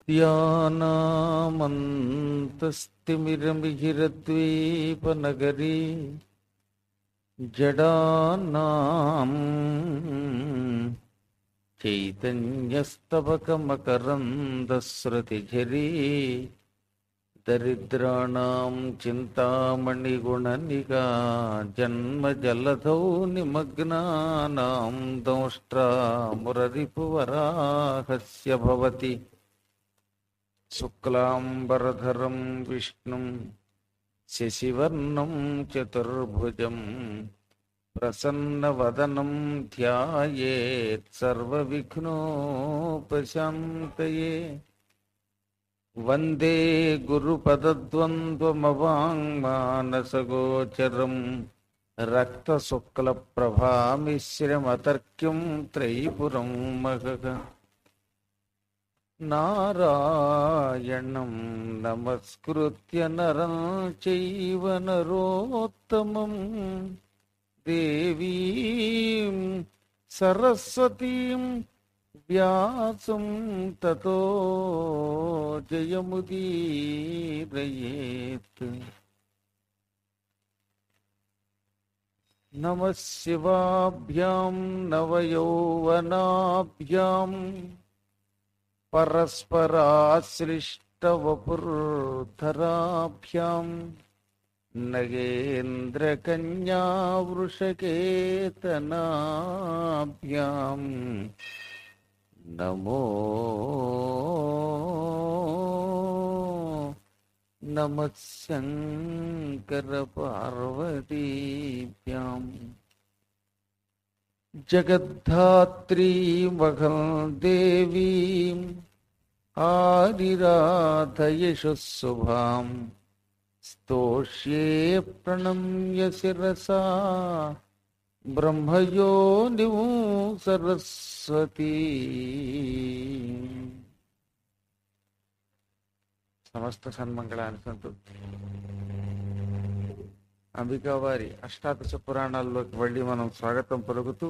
విద్యానామంతస్తిమిరమిహిరద్వీపనగరీ జడానాం చైతన్యస్తవకమకరందశ్రుతిఝరీ దరిద్రాణం చింతామణిగుణనిగా జన్మజలధౌ నిమగ్నానాం దౌష్ట్రామురరిపువరాహస్య భవతి శుక్లాంబరధరం విష్ణుం శశివర్ణం చతుర్భుజం ప్రసన్నవదనం ధ్యాయేత్ సర్వవిఘ్నోపశాంతయే వందే గురుపదద్వంద్వమవాङ्మానసగోచరం రక్తశుక్లప్రభామిశ్రమతర్క్యం త్రైపురం మగగ నారాయణం నమస్కృత్య నరం చైవ నరోత్తమం దేవీం సరస్వతీం వ్యాసం తతో జయముదీరయేత్ నమ శివాభ్యాం నవయౌవనాభ్యాం పరస్పరాశ్లిష్టవపుర్ధరాభ్యాం నగేంద్రకన్యావృషకేతనాభ్యాం నమో నమ శంకర పార్వతీభ్యాం జగద్ధాత్రీ మహం దేవీం ఆదిరాధయశుశుభాం స్తోష్యే ప్రణమ్య శిరసా బ్రహ్మయోనివు సరస్వతి సమస్త సన్మంగళాన్ని సంతు అంబికా వారి అష్టాదశ పురాణాల్లోకి వెళ్ళి మనం స్వాగతం పలుకుతూ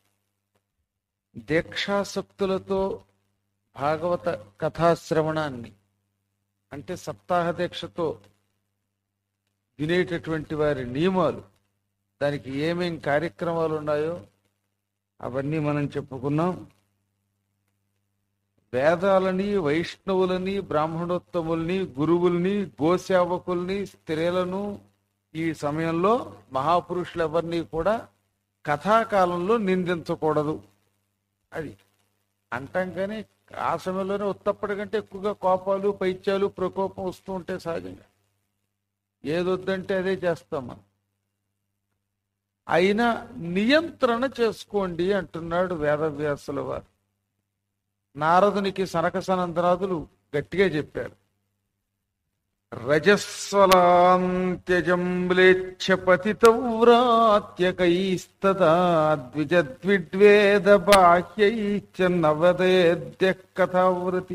దీక్షాసక్తులతో భాగవత కథాశ్రవణాన్ని అంటే సప్తాహ దీక్షతో వినేటటువంటి వారి నియమాలు దానికి ఏమేం కార్యక్రమాలు ఉన్నాయో అవన్నీ మనం చెప్పుకున్నాం వేదాలని వైష్ణవులని బ్రాహ్మణోత్తముల్ని గురువుల్ని గోసేవకుల్ని స్త్రీలను ఈ సమయంలో మహాపురుషులు ఎవరిని కూడా కథాకాలంలో నిందించకూడదు అది అంటాం కానీ ఆ సమయంలోనే ఉత్తప్పటి కంటే ఎక్కువగా కోపాలు పైత్యాలు ప్రకోపం వస్తూ ఉంటాయి సహజంగా ఏదొద్దంటే అదే చేస్తాం మనం అయినా నియంత్రణ చేసుకోండి అంటున్నాడు వేదవ్యాసుల వారు నారదునికి సనక సనందనాథులు గట్టిగా చెప్పారు రజస్వలాంత్యజంబ్లేచ్ఛ పతితవ్రాత్యకైస్తదా ద్విజద్విడ్వేద బాహ్యైశ్చ నవదేద్య కథావృతి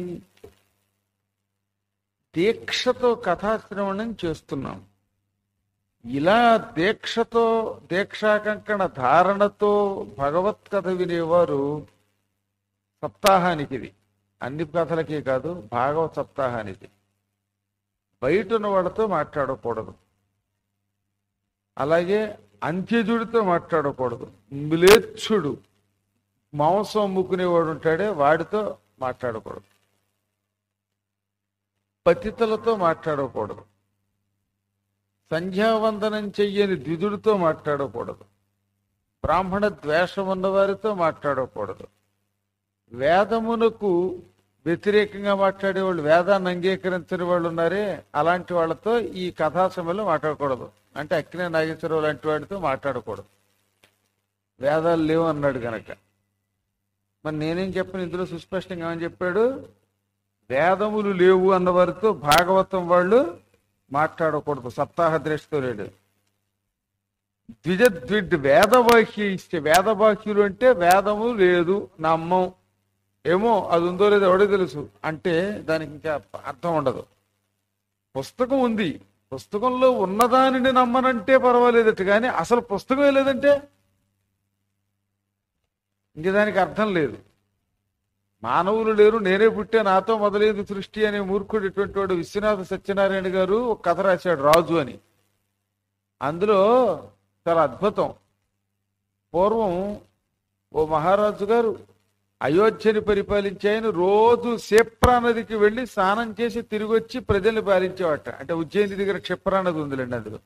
దీక్షతో కథాశ్రవణం చేస్తున్నాం ఇలా దీక్షతో దీక్షాకంకణ ధారణతో భగవత్ కథ వినేవారు సప్తాహానికి ఇది అన్ని కథలకి కాదు భాగవత సప్తాహానికి బయట ఉన్న వాళ్ళతో మాట్లాడకూడదు అలాగే అంత్యజుడితో మాట్లాడకూడదు మిలేచ్చుడు మాంసం అమ్ముకునేవాడు ఉంటాడే వాడితో మాట్లాడకూడదు పతితలతో మాట్లాడకూడదు సంధ్యావందనం చెయ్యని ద్విజుడితో మాట్లాడకూడదు బ్రాహ్మణ ద్వేషం ఉన్న వారితో మాట్లాడకూడదు వేదమునకు వ్యతిరేకంగా మాట్లాడే వాళ్ళు వేదాన్ని అంగీకరించని వాళ్ళు ఉన్నారే అలాంటి వాళ్ళతో ఈ కథా సమయంలో మాట్లాడకూడదు అంటే అక్కినే నాగేశ్వరరావు లాంటి వాడితో మాట్లాడకూడదు వేదాలు లేవు అన్నాడు గనక మరి నేనేం చెప్పను ఇందులో సుస్పష్టంగా ఏమని చెప్పాడు వేదములు లేవు అన్న వారితో భాగవతం వాళ్ళు మాట్లాడకూడదు సప్తాహ దృష్టితో లేడు ద్విజద్విడ్ వేదవాక్య ఇస్తే వేదవాక్యులు అంటే వేదము లేదు నమ్మం ఏమో అది ఉందో లేదో ఎవడో తెలుసు అంటే దానికి ఇంకా అర్థం ఉండదు పుస్తకం ఉంది పుస్తకంలో ఉన్నదానిని నమ్మనంటే పర్వాలేదట కానీ అసలు పుస్తకమే లేదంటే ఇంక దానికి అర్థం లేదు మానవులు లేరు నేనే పుట్టే నాతో మొదలైంది సృష్టి అనే మూర్ఖుడు ఇటువంటి వాడు విశ్వనాథ సత్యనారాయణ గారు ఒక కథ రాశాడు రాజు అని అందులో చాలా అద్భుతం పూర్వం ఓ మహారాజు గారు అయోధ్యని పరిపాలించే ఆయన రోజు క్షిప్రా నదికి వెళ్లి స్నానం చేసి తిరిగి వచ్చి ప్రజల్ని పాలించేవాట అంటే ఉజ్జయిని దగ్గర క్షిప్రా నది ఉందిలేండి అందులో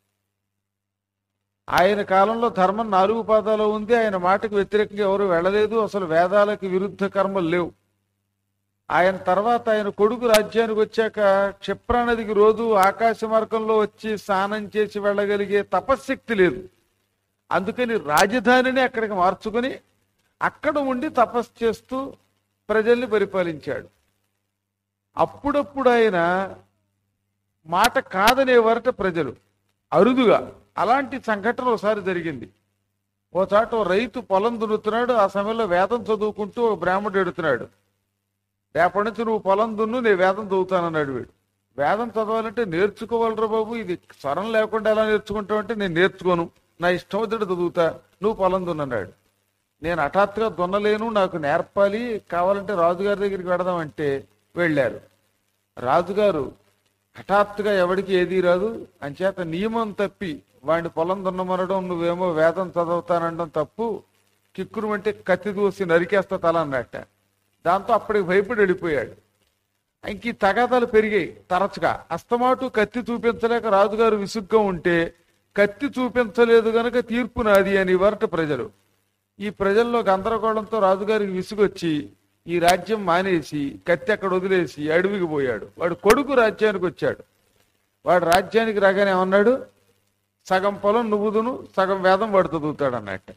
ఆయన కాలంలో ధర్మం నాలుగు పాదాలు ఉంది ఆయన మాటకు వ్యతిరేకంగా ఎవరు వెళ్ళలేదు అసలు వేదాలకు విరుద్ధ కర్మలు లేవు ఆయన తర్వాత ఆయన కొడుకు రాజ్యానికి వచ్చాక క్షిప్రా నదికి రోజు ఆకాశ మార్గంలో వచ్చి స్నానం చేసి వెళ్ళగలిగే తపశ్శక్తి లేదు అందుకని రాజధానిని అక్కడికి మార్చుకుని అక్కడ ఉండి తపస్సు చేస్తూ ప్రజల్ని పరిపాలించాడు అప్పుడప్పుడు ఆయన మాట కాదనేవారట ప్రజలు అరుదుగా అలాంటి సంఘటన ఒకసారి జరిగింది ఓ చాట ఓ రైతు పొలం దున్నుతున్నాడు ఆ సమయంలో వేదం చదువుకుంటూ ఒక బ్రాహ్మణుడు ఎడుతున్నాడు రేపటి నుంచి నువ్వు పొలం దున్ను నేను వేదం చదువుతానన్నాడు వీడు వేదం చదవాలంటే నేర్చుకోవాలరా బాబు ఇది స్వరం లేకుండా ఎలా నేర్చుకుంటావు అంటే నేను నేర్చుకోను నా ఇష్టం వచ్చినట్టు చదువుతా నువ్వు పొలం దున్నన్నాడు నేను హఠాత్తుగా దున్నలేను నాకు నేర్పాలి కావాలంటే రాజుగారి దగ్గరికి వెడదామంటే వెళ్ళారు రాజుగారు హఠాత్తుగా ఎవడికి ఏదీ రాదు అంచేత నియమం తప్పి వాడిని పొలం దున్నమనడం నువ్వేమో వేదం చదువుతానడం తప్పు కిక్కురు అంటే కత్తి దూసి నరికేస్తా తల అన్నట్ట దాంతో అప్పటికి భయపడి వెళ్ళిపోయాడు ఇంక ఈ తగాదాలు పెరిగాయి తరచుగా అస్తమాటు కత్తి చూపించలేక రాజుగారు విసుగ్గా ఉంటే కత్తి చూపించలేదు గనక తీర్పు నాది అని వరట ప్రజలు ఈ ప్రజల్లో గందరగోళంతో రాజుగారికి విసుగొచ్చి ఈ రాజ్యం మానేసి కత్తి అక్కడ వదిలేసి అడవికి పోయాడు వాడు కొడుకు రాజ్యానికి వచ్చాడు వాడు రాజ్యానికి రాగానే ఏమన్నాడు సగం పొలం నువ్వుదును సగం వేదం వాడు చదువుతాడు అన్నట్టు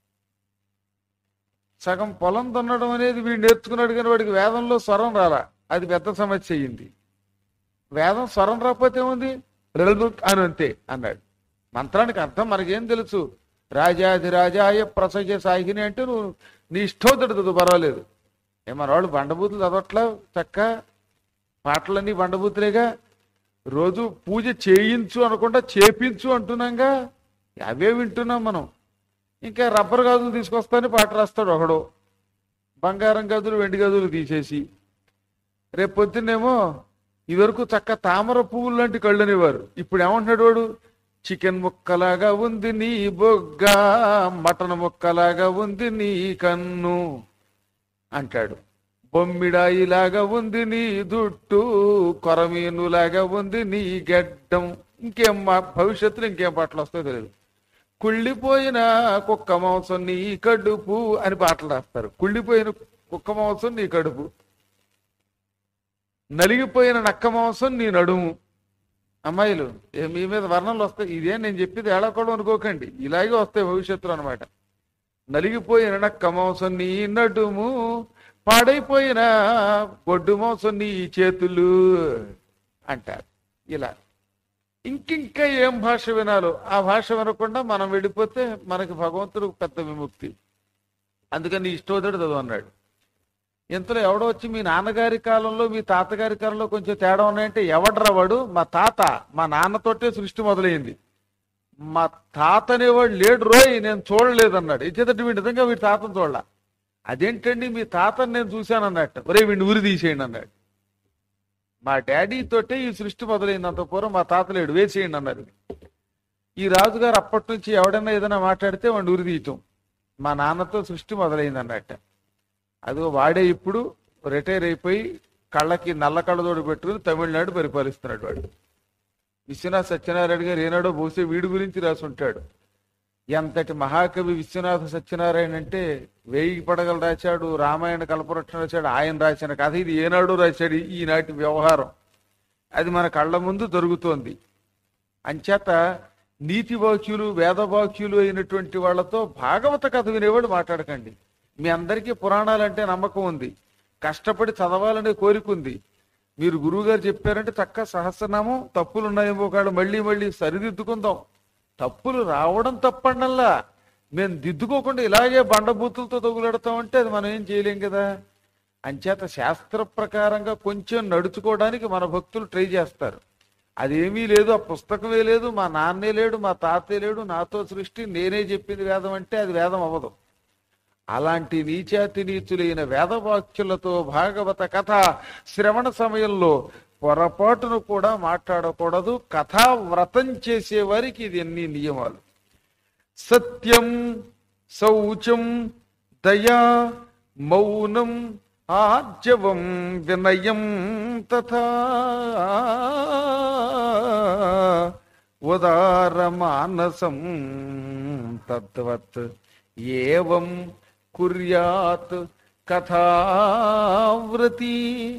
సగం పొలం దున్నడం అనేది వీడు నేర్చుకున్నాడు కానీ వాడికి వేదంలో స్వరం రాలా అది పెద్ద సమస్య అయ్యింది వేదం స్వరం రాకపోతే ఏముంది రెల్బుక్ అని అంతే అన్నాడు మంత్రానికి అర్థం మనకేం తెలుసు రాజాధిరాజాయ ప్రసజ సాహిని అంటే నువ్వు నీ ఇష్టోదడు చదువు పర్వాలేదు ఏ మన వాళ్ళు బండబూతులు చదవట్లా చక్క పాటలన్నీ బండబూతులేగా రోజు పూజ చేయించు అనకుండా చేపించు అంటున్నాంగా అవే వింటున్నాం మనం ఇంకా రబ్బర్ గాజులు తీసుకొస్తానని పాట రాస్తాడు ఒకడు బంగారం గదులు వెండి గదులు తీసేసి రేపు పొద్దున్నేమో ఇదివరకు చక్క తామర పువ్వులు లాంటి కళ్ళు అనేవారు ఇప్పుడు ఏమంటున్నాడు వాడు చికెన్ ముక్కలాగా ఉంది నీ బొగ్గ మటన్ ముక్కలాగా ఉంది నీ కన్ను అంటాడు బొమ్మిడాయిలాగా ఉంది నీ దుట్టు కొరమీనులాగా ఉంది నీ గెడ్డం ఇంకేం మా భవిష్యత్తులో ఇంకేం పాటలు వస్తాయో తెలియదు కుళ్ళిపోయిన కుక్క మాంసం నీ కడుపు అని పాటలు రాస్తారు కుళ్ళిపోయిన కుక్క మాంసం నీ కడుపు నలిగిపోయిన నక్క మాంసం నీ నడుము అమ్మాయిలు ఏ మీ మీద వర్ణనలు వస్తాయి ఇదే నేను చెప్పేది ఏడకోవడం అనుకోకండి ఇలాగే వస్తాయి భవిష్యత్తులో అనమాట నలిగిపోయిన నక్క మాంసం నీ నడుము పాడైపోయిన గొడ్డు మాంసం నీ చేతులు అంటారు ఇలా ఇంకింకా ఏం భాష వినాలో ఆ భాష వినకుండా మనం వెళ్ళిపోతే మనకి భగవంతుడు పెద్ద విముక్తి అందుకని ఇష్టోదడు చదువు అన్నాడు ఇంతలో ఎవడో వచ్చి మీ నాన్నగారి కాలంలో మీ తాతగారి కాలంలో కొంచెం తేడా ఉన్నాయంటే ఎవడ్రా వాడు మా తాత మా నాన్నతోటే సృష్టి మొదలైంది మా తాత అనేవాడు లేడు రోయ్ నేను చూడలేదన్నాడు ఇచ్చేటట్టు వీడు నిజంగా వీడి తాతను చూడలా అదేంటండి మీ తాతని నేను చూశాను అన్నట్టు ఒరే వీడిని ఉరి తీసేయండి అన్నాడు మా డాడీ తోటే ఈ సృష్టి మొదలైంది అంత పూర్వం మా తాత లేడు వేసేయండి అన్నారు ఈ రాజుగారు అప్పటి నుంచి ఎవడన్నా ఏదైనా మాట్లాడితే వాడిని ఉరి తీయటం మా నాన్నతో సృష్టి మొదలైంది అన్నట్ట అదిగో వాడే ఇప్పుడు రిటైర్ అయిపోయి కళ్ళకి నల్ల కళ్ళతోడు పెట్టుకుని తమిళనాడు పరిపాలిస్తున్నాడు వాడు విశ్వనాథ సత్యనారాయణ గారు ఏనాడో బహుశా వీడి గురించి రాసి ఉంటాడు ఎంతటి మహాకవి విశ్వనాథ సత్యనారాయణ అంటే వేయి పడగలు రాశాడు రామాయణ కల్పవృక్షం రాశాడు ఆయన రాసిన కథ ఇది ఏనాడు రాశాడు ఈనాటి వ్యవహారం అది మన కళ్ళ ముందు జరుగుతోంది అంచేత నీతి వాక్యులు వేద వాక్యులు అయినటువంటి వాళ్ళతో భాగవత కథ వినేవాడు మాట్లాడకండి మీ అందరికీ పురాణాలంటే నమ్మకం ఉంది కష్టపడి చదవాలనే కోరిక ఉంది మీరు గురువు గారు చెప్పారంటే చక్క సహస్రనామం తప్పులు ఉన్నాయేమో కాదు మళ్ళీ మళ్ళీ సరిదిద్దుకుందాం తప్పులు రావడం తప్పండల్లా మేము దిద్దుకోకుండా ఇలాగే బండబూతులతో తగులెడతామంటే అది మనం ఏం చేయలేం కదా అంచేత శాస్త్ర ప్రకారంగా కొంచెం నడుచుకోవడానికి మన భక్తులు ట్రై చేస్తారు అదేమీ లేదు ఆ పుస్తకమే లేదు మా నాన్నే లేడు మా తాతే లేడు నాతో సృష్టి నేనే చెప్పింది వేదం అంటే అది వేదం అవ్వదు అలాంటి నీచాతి నీచులైన వేదవాక్యులతో భాగవత కథ శ్రవణ సమయంలో పొరపాటును కూడా మాట్లాడకూడదు కథా వ్రతం చేసే వారికి ఇది ఎన్ని నియమాలు సత్యం శౌచం దయా మౌనం ఆర్జవం వినయం తథా ఉదారమానసం తద్వత్ ఏవం కుర్యాత్ కథావృతి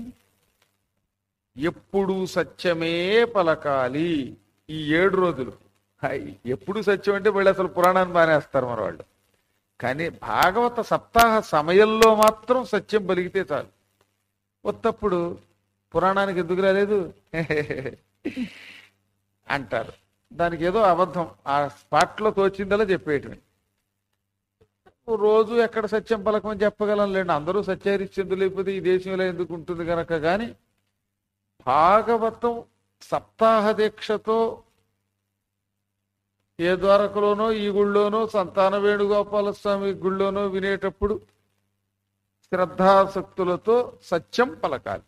ఎప్పుడు సత్యమే పలకాలి ఈ ఏడు రోజులు హై, ఎప్పుడు సత్యం అంటే వీళ్ళు అసలు పురాణాన్ని మానేస్తారు మన వాళ్ళు కానీ భాగవత సప్తాహ సమయంలో మాత్రం సత్యం పలికితే చాలు ఉత్తప్పుడు పురాణానికి ఎందుకు రాలేదు అంటారు దానికి ఏదో అబద్ధం ఆ స్పాట్లో తోచిందలా చెప్పేయటమే రోజు ఎక్కడ సత్యం పలకమని చెప్పగలం లేండి అందరూ సత్యహరిశ్చంద్రు లేకపోతే ఈ దేశంలో ఎందుకు ఉంటుంది కనుక కానీ భాగవతం సప్తాహ దీక్షతో ఏ ద్వారకలోనో ఈ గుళ్ళోనో సంతాన వేణుగోపాల స్వామి గుళ్ళోనో వినేటప్పుడు శ్రద్ధాసక్తులతో సత్యం పలకాలి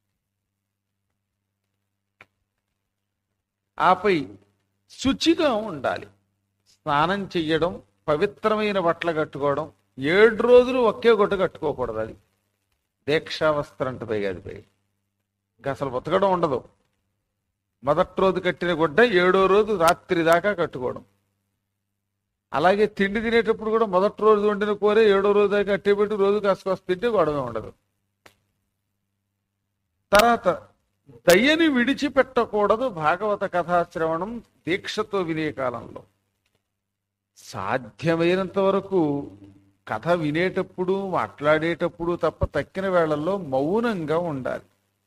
ఆపై శుచిగా ఉండాలి స్నానం చెయ్యడం పవిత్రమైన బట్టలు కట్టుకోవడం ఏడు రోజులు ఒకే గుట్ట కట్టుకోకూడదు అది దీక్షావస్త్రం అంటే పైగా అది పైగా ఇంకా అసలు బతకడం ఉండదు మొదటి రోజు కట్టిన గుడ్డ ఏడో రోజు రాత్రి దాకా కట్టుకోవడం అలాగే తిండి తినేటప్పుడు కూడా మొదటి రోజు వండిన కూర ఏడో రోజు దాకా కట్టేపెట్టి రోజు కాస్త కాస్త తింటే గొడవ ఉండదు తర్వాత దయ్యని విడిచిపెట్టకూడదు భాగవత కథాశ్రవణం దీక్షతో వినే కాలంలో సాధ్యమైనంత వరకు కథ వినేటప్పుడు మాట్లాడేటప్పుడు తప్ప తక్కిన వేళల్లో మౌనంగా ఉండాలి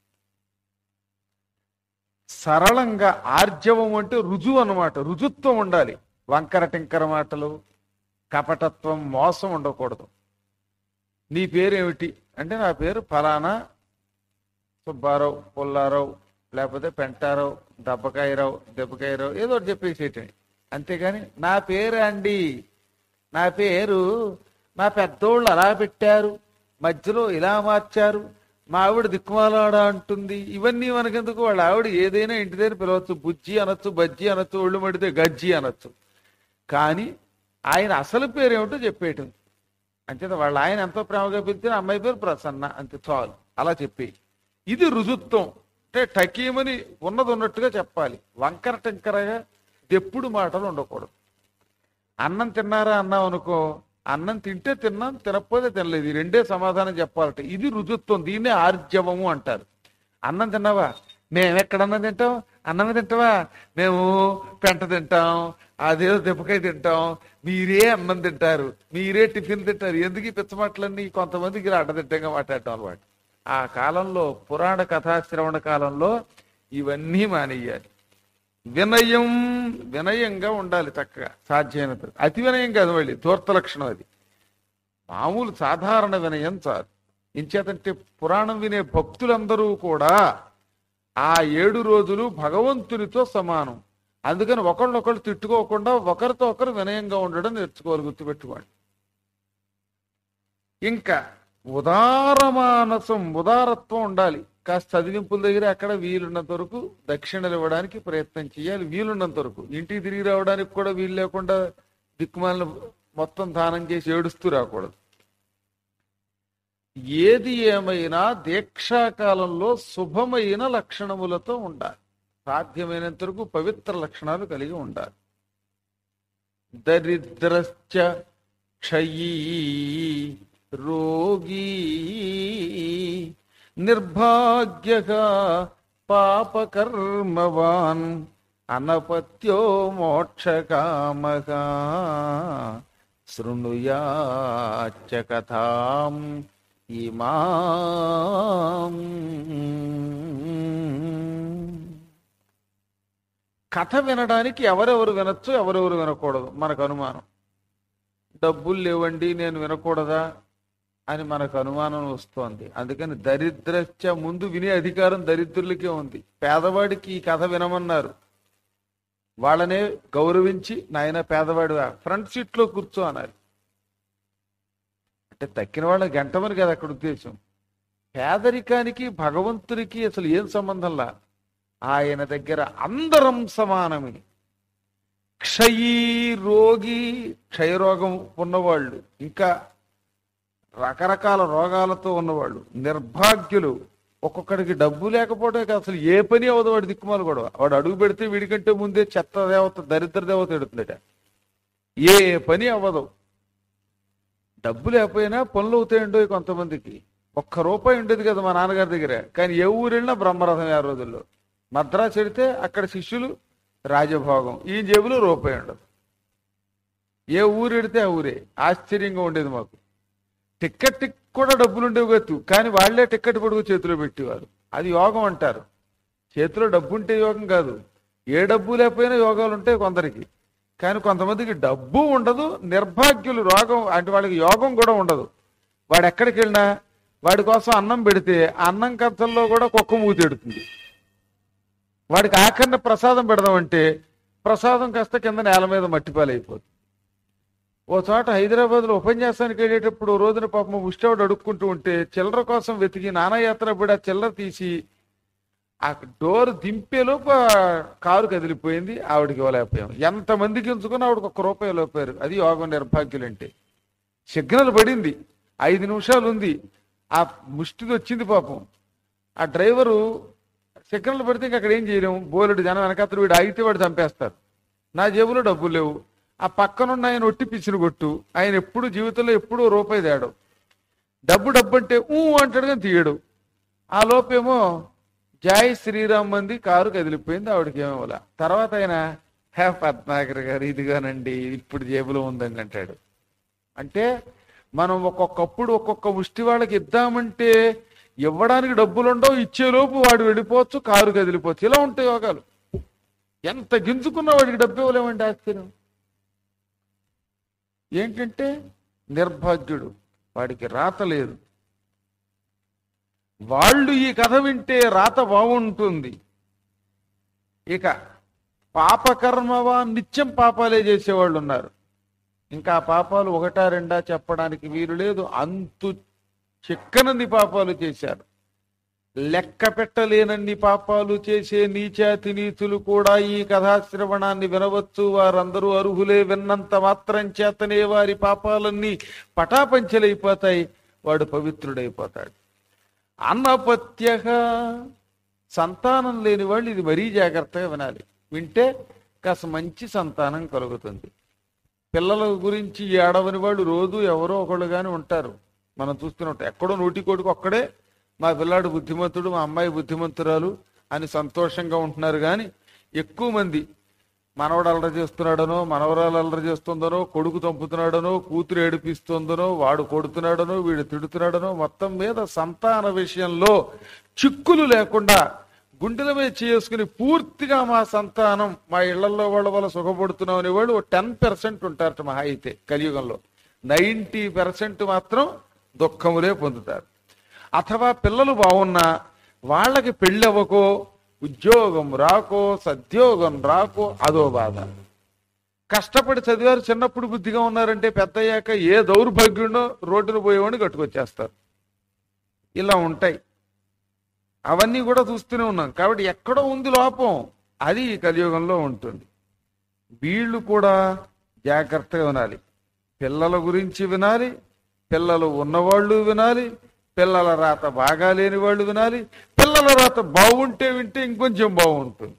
సరళంగా ఆర్జవం అంటే రుజువు అన్నమాట రుజుత్వం ఉండాలి వంకర టింకర మాటలు కపటత్వం మోసం ఉండకూడదు నీ పేరేమిటి అంటే నా పేరు ఫలానా సుబ్బారావు పుల్లారావు లేకపోతే పెంటారావు దెబ్బకాయరావు దెబ్బకాయరావు ఏదో ఒకటి చెప్పేసేటండి అంతేగాని నా పేరు అండి నా పేరు మా పెద్దోళ్ళు అలా పెట్టారు మధ్యలో ఇలా మార్చారు మా ఆవిడ దిక్కుమాలాడ అంటుంది ఇవన్నీ మనకెందుకు వాళ్ళ ఆవిడ ఏదైనా ఇంటి దగ్గర పిలవచ్చు బుజ్జి అనొచ్చు బజ్జి అనొచ్చు ఒళ్ళు మడితే గజ్జి అనొచ్చు కానీ ఆయన అసలు పేరు ఏమిటో చెప్పేయటం అంచేత వాళ్ళ ఆయన ఎంతో ప్రేమగా పిలిచిన అమ్మాయి పేరు ప్రసన్న అంతే చాలు అలా చెప్పి ఇది రుజుత్వం అంటే టకీమని ఉన్నది ఉన్నట్టుగా చెప్పాలి వంకర టెంకరగా ఎప్పుడు మాటలు ఉండకూడదు అన్నం తిన్నారా అన్నాం అనుకో అన్నం తింటే తిన్నాం తినకపోతే తినలేదు ఈ రెండే సమాధానం చెప్పాలట ఇది రుజుత్వం దీన్నే ఆర్జవము అంటారు అన్నం తిన్నావా మేము ఎక్కడ అన్నం తింటాం అన్నం తింటావా మేము పెంట తింటాం అదేదో దెబ్బకాయ తింటాం మీరే అన్నం తింటారు మీరే టిఫిన్ తింటారు ఎందుకు ఈ పిచ్చమాటలన్నీ కొంతమందికి ఇలా అడ్డదిడ్డంగా మాట్లాడటం అలవాటు ఆ కాలంలో పురాణ కథాశ్రవణ కాలంలో ఇవన్నీ మానేయాలి వినయం వినయంగా ఉండాలి చక్కగా సాధ్యమైనంత అతి వినయం కాదు మళ్ళీ ధూర్త లక్షణం అది మామూలు సాధారణ వినయం చాలు ఇంచేతంటే పురాణం వినే భక్తులందరూ కూడా ఆ ఏడు రోజులు భగవంతునితో సమానం అందుకని ఒకళ్ళొకళ్ళు తిట్టుకోకుండా ఒకరితో ఒకరు వినయంగా ఉండడం నేర్చుకోవాలి గుర్తుపెట్టుకోండి ఇంకా ఉదారమానసం ఉదారత్వం ఉండాలి కాస్త చదివింపుల దగ్గర అక్కడ వీలున్నంత వరకు దక్షిణలు ఇవ్వడానికి ప్రయత్నం చేయాలి వీలున్నంత వరకు ఇంటికి తిరిగి రావడానికి కూడా వీలు లేకుండా దిక్కుమాలను మొత్తం దానం చేసి ఏడుస్తూ రాకూడదు ఏది ఏమైనా దీక్షాకాలంలో శుభమైన లక్షణములతో ఉండాలి సాధ్యమైనంత వరకు పవిత్ర లక్షణాలు కలిగి ఉండాలి దరిద్రశ్చ క్షయీ రోగీ నిర్భాగ్యగా పాపకర్మవాన్ అనపత్యో మోక్షకామగా శృణుయాచ కథాం ఇమాం కథ వినడానికి ఎవరెవరు వినొచ్చు ఎవరెవరు వినకూడదు మనకు అనుమానం డబ్బులు లేవండి నేను వినకూడదా అని మనకు అనుమానం వస్తోంది అందుకని దరిద్రచ్చ ముందు వినే అధికారం దరిద్రులకే ఉంది పేదవాడికి ఈ కథ వినమన్నారు వాళ్ళనే గౌరవించి నాయన పేదవాడివా ఫ్రంట్ సీట్ లో కూర్చో అన్నారు అంటే తక్కిన వాళ్ళ గంటమని కదా అక్కడ ఉద్దేశం పేదరికానికి భగవంతునికి అసలు ఏం సంబంధంలా ఆయన దగ్గర అందరం సమానమే క్షయీ రోగి క్షయరోగం ఉన్నవాళ్ళు ఇంకా రకరకాల రోగాలతో ఉన్నవాళ్ళు నిర్భాగ్యులు ఒక్కొక్కడికి డబ్బు లేకపోవడం కాదు, అసలు ఏ పని అవ్వదు వాడి దిక్కుమాలు కూడా వాడు అడుగు పెడితే వీడికంటే ముందే చెత్త దేవత దరిద్ర దేవత ఎడుతుందట ఏ పని అవ్వదు డబ్బు లేకపోయినా పనులు అవుతాయండో కొంతమందికి ఒక్క రూపాయి ఉండేది కదా మా నాన్నగారి దగ్గర కానీ ఏ ఊరు వెళ్ళినా బ్రహ్మరథం ఆ రోజుల్లో మద్రాసు వెడితే అక్కడ శిష్యులు రాజభోగం ఈ జేబులో రూపాయి ఉండదు ఏ ఊరు ఎడితే ఆ ఊరే ఆశ్చర్యంగా ఉండేది మాకు టిక్కెట్ కూడా డబ్బులు ఉండేవి కాదు కానీ వాళ్ళే టిక్కెట్ పొడుగు చేతిలో పెట్టేవారు అది యోగం అంటారు చేతిలో డబ్బు ఉంటే యోగం కాదు ఏ డబ్బు లేకపోయినా యోగాలు ఉంటాయి కొందరికి కానీ కొంతమందికి డబ్బు ఉండదు నిర్భాగ్యులు రోగం అంటే వాళ్ళకి యోగం కూడా ఉండదు వాడు ఎక్కడికి వెళ్ళినా వాడి కోసం అన్నం పెడితే ఆ అన్నం కథల్లో కూడా కుక్క మూతెడుతుంది వాడికి ఆఖరిన ప్రసాదం పెడదామంటే ప్రసాదం కాస్త కింద నేల మీద మట్టిపాలైపోతుంది ఓ చోట హైదరాబాద్ లో ఉపన్యాసానికి వెళ్ళేటప్పుడు ఓ రోజున పాపం ముష్టవాడు అడుక్కుంటూ ఉంటే చిల్లర కోసం వెతికి నానాయాత్ర పడి ఆ చిల్లర తీసి ఆ డోర్ దింపేలోపు ఆ కారు కదిలిపోయింది ఆవిడకి ఇవ్వలేకపోయాం ఎంతమందికి ఎంచుకుని ఆవిడకి ఒక్క రూపాయి ఇవ్వలేకపోయారు అది యోగం నిర్భాగ్యులంటే సిగ్నల్ పడింది ఐదు నిమిషాలు ఉంది ఆ ముష్టిది వచ్చింది పాపం ఆ డ్రైవరు సిగ్నల్ పడితే ఇంక అక్కడ ఏం చేయలేము బోలెడు జనం వెనకాతలు వీడు ఆగితే వాడు చంపేస్తారు నా జేబులో డబ్బులు లేవు ఆ పక్కనున్న ఆయన ఒట్టి పిచ్చిన కొట్టు ఆయన ఎప్పుడు జీవితంలో ఎప్పుడూ రూపాయి తేడు డబ్బు డబ్బు అంటే ఊ అంటాడు కానీ తీయడు ఆ లోపేమో జై శ్రీరామ్ మంది కారు కదిలిపోయింది ఆవిడకి ఏమో తర్వాత ఆయన హే పద్మాకర్ గారు ఇదిగానండి ఇప్పుడు జేబులో ఉందని అంటాడు అంటే మనం ఒక్కొక్కప్పుడు ఒక్కొక్క ముష్టి వాళ్ళకి ఇద్దామంటే ఇవ్వడానికి డబ్బులు ఉండవు ఇచ్చేలోపు వాడు వెళ్ళిపోవచ్చు కారు కదిలిపోవచ్చు ఇలా ఉంటాయి యోగాలు ఎంత గింజుకున్నా వాడికి డబ్బు ఇవ్వలేమండి ఆశ్చర్యం ఏంటంటే నిర్భాగ్యుడు వాడికి రాత లేదు వాళ్ళు ఈ కథ వింటే రాత బాగుంటుంది ఇక పాపకర్మవా నిత్యం పాపాలే చేసేవాళ్ళు ఉన్నారు ఇంకా ఆ పాపాలు ఒకటా రెండా చెప్పడానికి వీలు లేదు అంతు చిక్కనంది పాపాలు చేశారు లెక్క పెట్టలేనన్ని పాపాలు చేసే నీచాతి నీతులు కూడా ఈ కథాశ్రవణాన్ని వినవచ్చు వారందరూ అర్హులే విన్నంత మాత్రం చేతనే వారి పాపాలన్నీ పటాపంచలైపోతాయి వాడు పవిత్రుడైపోతాడు అన్నపత్య సంతానం లేని వాళ్ళు ఇది మరీ జాగ్రత్తగా వినాలి వింటే కాస్త మంచి సంతానం కలుగుతుంది పిల్లల గురించి ఏడవని వాళ్ళు రోజు ఎవరో ఒకళ్ళు కానీ ఉంటారు మనం చూస్తూనే ఉంటాం ఎక్కడో నోటి కొడుకు ఒక్కడే మా పిల్లాడు బుద్ధిమంతుడు మా అమ్మాయి బుద్ధిమంతురాలు అని సంతోషంగా ఉంటున్నారు కానీ ఎక్కువ మంది మనవడు అల్లరి చేస్తున్నాడనో మనవరాలు అల్లరి చేస్తుందనో కొడుకు చంపుతున్నాడనో కూతురు ఏడిపిస్తుందనో వాడు కొడుతున్నాడనో వీడు తిడుతున్నాడనో మొత్తం మీద సంతాన విషయంలో చిక్కులు లేకుండా గుండెల మీద చేసుకుని పూర్తిగా మా సంతానం మా ఇళ్లలో వాళ్ళ వల్ల సుఖపడుతున్నాం అనేవాడు టెన్ పర్సెంట్ ఉంటారట మహా అయితే కలియుగంలో నైంటీ పర్సెంట్ మాత్రం దుఃఖములే పొందుతారు అథవా పిల్లలు బాగున్నా వాళ్ళకి పెళ్ళవ్వకో ఉద్యోగం రాకో సద్యోగం రాకో అదో బాధ కష్టపడి చదివారు చిన్నప్పుడు బుద్ధిగా ఉన్నారంటే పెద్ద అయ్యాక ఏ దౌర్భాగ్యుడో రోడ్డును పోయేవాడిని కట్టుకొచ్చేస్తారు ఇలా ఉంటాయి అవన్నీ కూడా చూస్తూనే ఉన్నాం కాబట్టి ఎక్కడో ఉంది లోపం అది ఈ కలియుగంలో ఉంటుంది వీళ్ళు కూడా జాగ్రత్తగా వినాలి పిల్లల గురించి వినాలి పిల్లలు ఉన్నవాళ్ళు వినాలి పిల్లల రాత బాగా లేని వాళ్ళు వినాలి పిల్లల రాత బాగుంటే వింటే ఇంకొంచెం బాగుంటుంది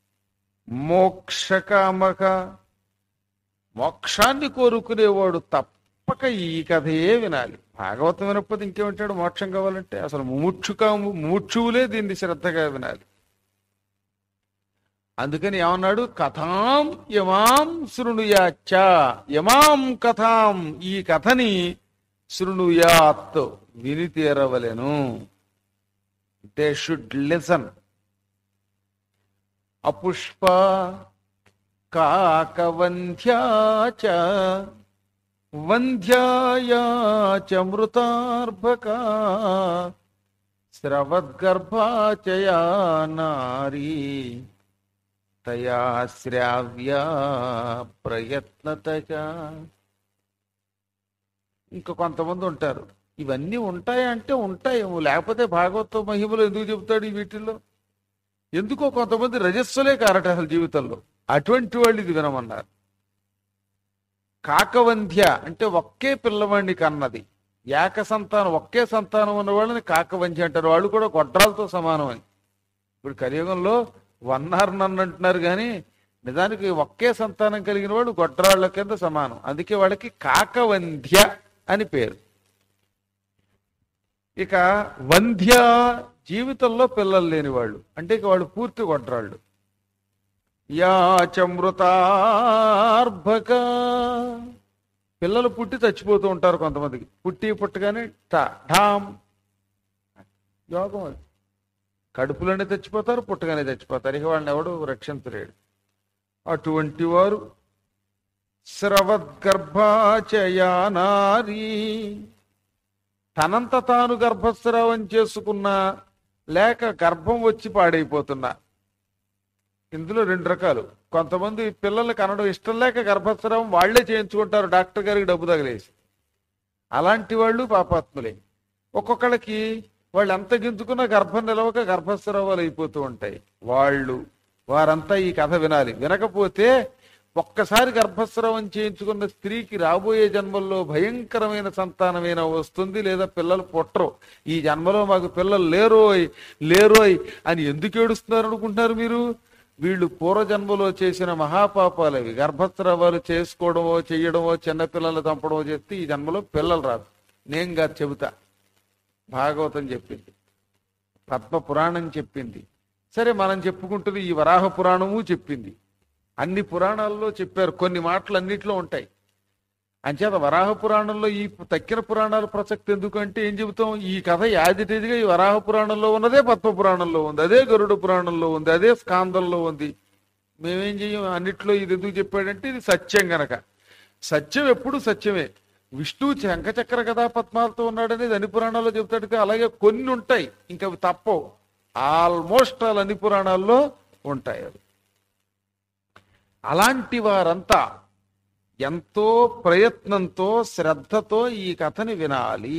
మోక్షకామక మోక్షాన్ని కోరుకునేవాడు తప్పక ఈ కథయే వినాలి భాగవతం వినకపోతే ఇంకేమింటాడు మోక్షం కావాలంటే అసలు ముముక్షుకా ముముక్షువులే దీన్ని శ్రద్ధగా వినాలి అందుకని ఏమన్నాడు కథాం యమాం శృణుయాచ్చ యమాం కథాం ఈ కథని శృణుయాత్ విని తీరవలెను దే షుడ్ లిసన్ అపుష్ప కాకవంధ్యా చ వంధ్యాయా చ మృతార్భకా స్రవద్గర్భా చ యా నారీ తయా శ్రావ్యా ప్రయత్నత చ. ఇంకా కొంతమంది ఉంటారు ఇవన్నీ ఉంటాయి అంటే ఉంటాయి లేకపోతే భాగవత మహిమలు ఎందుకు చెబుతాడు ఈ వీటిల్లో ఎందుకో కొంతమంది రజస్సులే కారట అసలు జీవితంలో అటువంటి వాళ్ళు ఇది వినమన్నారు కాకవంధ్య అంటే ఒకే పిల్లవాడిని కన్నది ఏక సంతానం ఒకే సంతానం ఉన్న వాళ్ళని కాకవంధ్య అంటారు వాళ్ళు కూడా గొడ్రాలతో సమానం అని ఇప్పుడు కలియుగంలో వన్నారు నన్ను అంటున్నారు కానీ నిజానికి ఒకే సంతానం కలిగిన వాడు గొడ్రాళ్ళ కింద సమానం అందుకే వాళ్ళకి కాకవంధ్య అని పేరు ఇక వంధ్య జీవితంలో పిల్లలు లేని వాళ్ళు అంటే ఇక వాళ్ళు పూర్తి గొడ్రాళ్ళు యాచమృతార్భక పిల్లలు పుట్టి చచ్చిపోతూ ఉంటారు కొంతమందికి పుట్టి పుట్టగానే టా ఢామ్ యోగం అది కడుపులోనే చచ్చిపోతారు పుట్టగానే చచ్చిపోతారు ఇక వాళ్ళని ఎవడు రక్షించలేడు అటువంటి వారు స్రవద్గర్భాచయానారీ తనంత తాను గర్భస్రావం చేసుకున్నా లేక గర్భం వచ్చి పాడైపోతున్నా ఇందులో రెండు రకాలు కొంతమంది పిల్లలు కనడం ఇష్టం లేక గర్భస్రావం వాళ్లే చేయించుకుంటారు డాక్టర్ గారికి డబ్బు తగిలేసి అలాంటి వాళ్ళు పాపాత్ములే ఒక్కొక్కళ్ళకి వాళ్ళు ఎంత గింజుకున్నా గర్భం నిలవక గర్భస్రావాలు అయిపోతూ ఉంటాయి వాళ్ళు వారంతా ఈ కథ వినాలి వినకపోతే ఒక్కసారి గర్భస్రావం చేయించుకున్న స్త్రీకి రాబోయే జన్మల్లో భయంకరమైన సంతానమైన వస్తుంది లేదా పిల్లలు పుట్టరు ఈ జన్మలో మాకు పిల్లలు లేరోయ్ లేరోయ్ అని ఎందుకు ఏడుస్తున్నారు అనుకుంటున్నారు మీరు వీళ్ళు పూర్వజన్మలో చేసిన మహాపాపాలు అవి గర్భస్రావాలు చేసుకోవడమో చెయ్యడమో చిన్నపిల్లలు చంపడమో చేస్తే ఈ జన్మలో పిల్లలు రాదు నేను కాదు చెబుతా భాగవతం చెప్పింది పద్మ పురాణం చెప్పింది సరే మనం చెప్పుకుంటుంది ఈ వరాహ పురాణము చెప్పింది అన్ని పురాణాల్లో చెప్పారు కొన్ని మాటలు అన్నిట్లో ఉంటాయి అంచేత వరాహ పురాణంలో ఈ తక్కిన పురాణాల ప్రసక్తి ఎందుకంటే ఏం చెబుతాం ఈ కథ యాజిటీదిగా ఈ వరాహ పురాణంలో ఉన్నదే పద్మ పురాణంలో ఉంది అదే గరుడ పురాణంలో ఉంది అదే స్కాందంలో ఉంది మేమేం చెయ్యం అన్నిట్లో ఇది ఎందుకు చెప్పాడంటే ఇది సత్యం గనక సత్యం ఎప్పుడు సత్యమే విష్ణువు శంఖచక్ర కథా పద్మాలతో ఉన్నాడనేది అన్ని పురాణాల్లో చెబుతాడు కదా, అలాగే కొన్ని ఉంటాయి ఇంకా అవి తప్పవు ఆల్మోస్ట్ ఆల్ అన్ని పురాణాల్లో ఉంటాయి అవి అలాంటి వారంతా ఎంతో ప్రయత్నంతో శ్రద్ధతో ఈ కథని వినాలి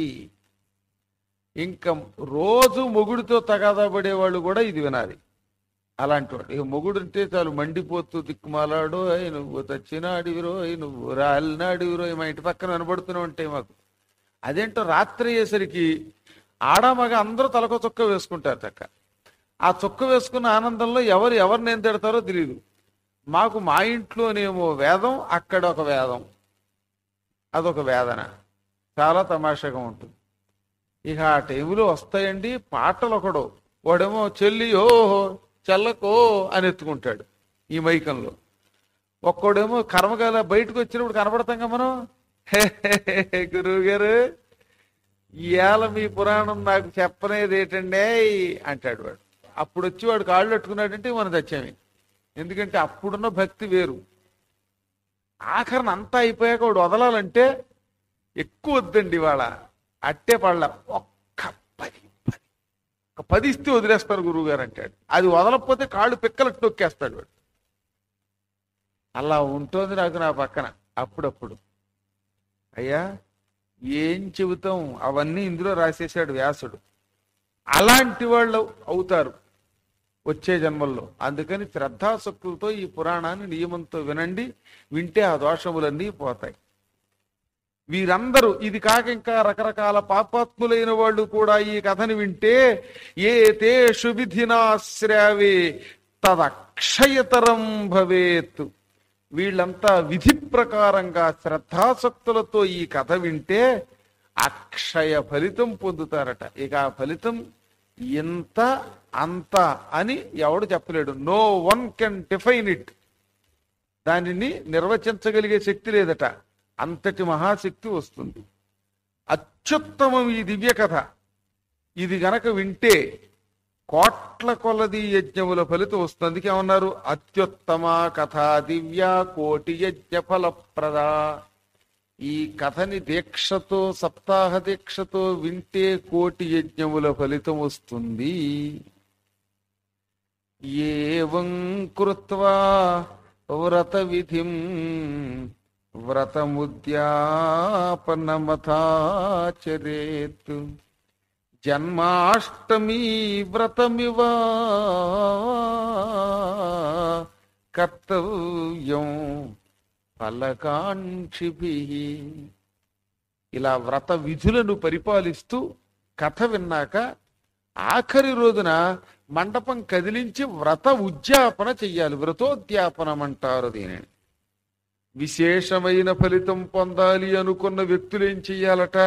ఇంకా రోజు మొగుడితో తగాదా పడేవాళ్ళు కూడా ఇది వినాలి అలాంటి వాడు ఇక మొగుడు అంటే చాలు మండిపోతూ దిక్కుమాలాడు అయి నువ్వు చచ్చిన అడివిరో అయి నువ్వు రాలిన అడివిరో మా ఇంటి పక్కన వినబడుతూనే ఉంటాయి మాకు అదేంటో రాత్రి అయ్యేసరికి ఆడమగ అందరూ తలకో చొక్క వేసుకుంటారు చక్క ఆ చొక్క వేసుకున్న ఆనందంలో ఎవరు ఎవరిని ఏం తిడతారో తెలియదు మాకు మా ఇంట్లోనేమో వేదం అక్కడ ఒక వేదం అదొక వేదన చాలా తమాషాగా ఉంటుంది ఇక ఆ టైంలో వస్తాయండి పాటలు ఒకడు వాడేమో చెల్లియో చెల్లకో అని ఎత్తుకుంటాడు ఈ మైకంలో ఒక్కడేమో కర్మకాల బయటకు వచ్చినప్పుడు కనపడతాం కదా మనం "హే, హే, హే, హే, గురువు గారు ఇవాళ మీ పురాణం నాకు చెప్పనేది ఏంటండే అంటాడు వాడు అప్పుడు వచ్చి వాడు కాళ్ళు పెట్టుకున్నాడంటే మనం తెచ్చామే ఎందుకంటే అప్పుడున్న భక్తి వేరు ఆఖరణ అంతా అయిపోయాక వాడు వదలాలంటే ఎక్కువ వద్దండి ఇవాళ అట్టే పళ్ళ ఒక్క పది పది ఒక పది ఇస్తే వదిలేస్తారు గురువు గారు అంటాడు అది వదలకపోతే కాళ్ళు పిక్కలకు తొక్కేస్తాడు వాడు అలా ఉంటుంది నాకు నా పక్కన అప్పుడప్పుడు అయ్యా ఏం చెబుతాం అవన్నీ ఇందులో రాసేసాడు వ్యాసుడు అలాంటి వాళ్ళు అవుతారు వచ్చే జన్మల్లో అందుకని శ్రద్ధాశక్తులతో ఈ పురాణాన్ని నియమంతో వినండి వింటే ఆ దోషములన్నీ పోతాయి వీరందరూ ఇది కాక ఇంకా రకరకాల పాపాత్ములైన వాళ్ళు కూడా ఈ కథని వింటే ఏ తేషు విధినాశ్రావే తదక్షయతరం భవేత్ వీళ్ళంతా విధి ప్రకారంగా శ్రద్ధాసక్తులతో ఈ కథ వింటే అక్షయ ఫలితం పొందుతారట ఇక ఆ ఫలితం ఇంత అంత అని ఎవడు చెప్పలేడు no one can define it దానిని నిర్వచించగలిగే శక్తి లేదట అంతటి మహాశక్తి వస్తుంది అత్యుత్తమం ఈ దివ్య కథ ఇది గనక వింటే కోట్ల కొలది యజ్ఞముల ఫలితం వస్తుంది అందుకే ఏమన్నారు అత్యుత్తమ కథ దివ్య కోటి యజ్ఞ ఫలప్రద ఈ కథని దీక్షతో సప్తాహ దీక్షతో వింటే కోటి యజ్ఞముల ఫలితం వస్తుంది ఏవం కృత్వా వ్రత విధిం వ్రతముద్యాపనమథాచరేత్ జన్మాష్టమి వ్రతమివ కర్తవ్యం ఫలకాంక్షిభి ఇలా వ్రత విధులను పరిపాలిస్తూ కథ విన్నాక ఆఖరి రోజున మండపం కదిలించి వ్రత ఉద్యాపన చెయ్యాలి వ్రతోద్యాపనం అంటారు దీనిని విశేషమైన ఫలితం పొందాలి అనుకున్న వ్యక్తులు ఏం చెయ్యాలట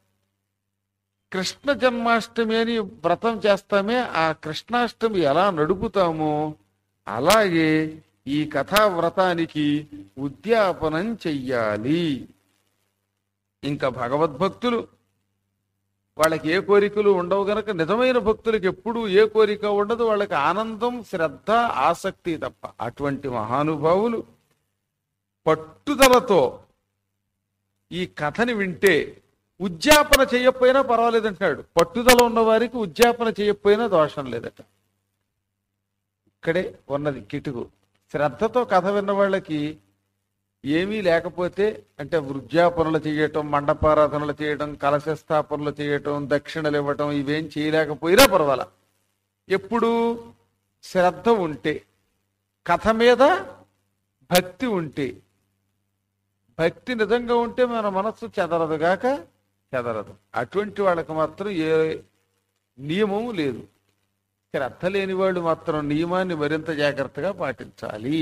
కృష్ణ జన్మాష్టమి అని వ్రతం చేస్తామే ఆ కృష్ణాష్టమి ఎలా నడుపుతామో అలాగే ఈ కథా వ్రతానికి ఉద్యాపనం చెయ్యాలి ఇంకా భగవద్భక్తులు వాళ్ళకి ఏ కోరికలు ఉండవు గనక నిజమైన భక్తులకు ఎప్పుడు ఏ కోరిక ఉండదు వాళ్ళకి ఆనందం శ్రద్ధ ఆసక్తి తప్ప అటువంటి మహానుభావులు పట్టుదలతో ఈ కథని వింటే ఉద్యాపన చేయకపోయినా పర్వాలేదంటాడు పట్టుదల ఉన్న వారికి ఉద్యాపన చేయకపోయినా దోషం లేదట ఇక్కడే ఉన్నది కిటుకు శ్రద్ధతో కథ విన్న వాళ్ళకి ఏమీ లేకపోతే అంటే వృద్ధాపనలు చేయటం మండపారాధనలు చేయటం కలశ స్థాపనలు చేయటం దక్షిణలు ఇవ్వటం ఇవేం చేయలేకపోయినా పర్వాలా ఎప్పుడు శ్రద్ధ ఉంటే కథ మీద భక్తి ఉంటే భక్తి నిజంగా ఉంటే మన మనస్సు చెదరదు గాక చెదరదు అటువంటి వాళ్ళకి మాత్రం ఏ నియమం లేదు శ్రద్ధ లేని వాళ్ళు మాత్రం నియమాన్ని మరింత జాగ్రత్తగా పాటించాలి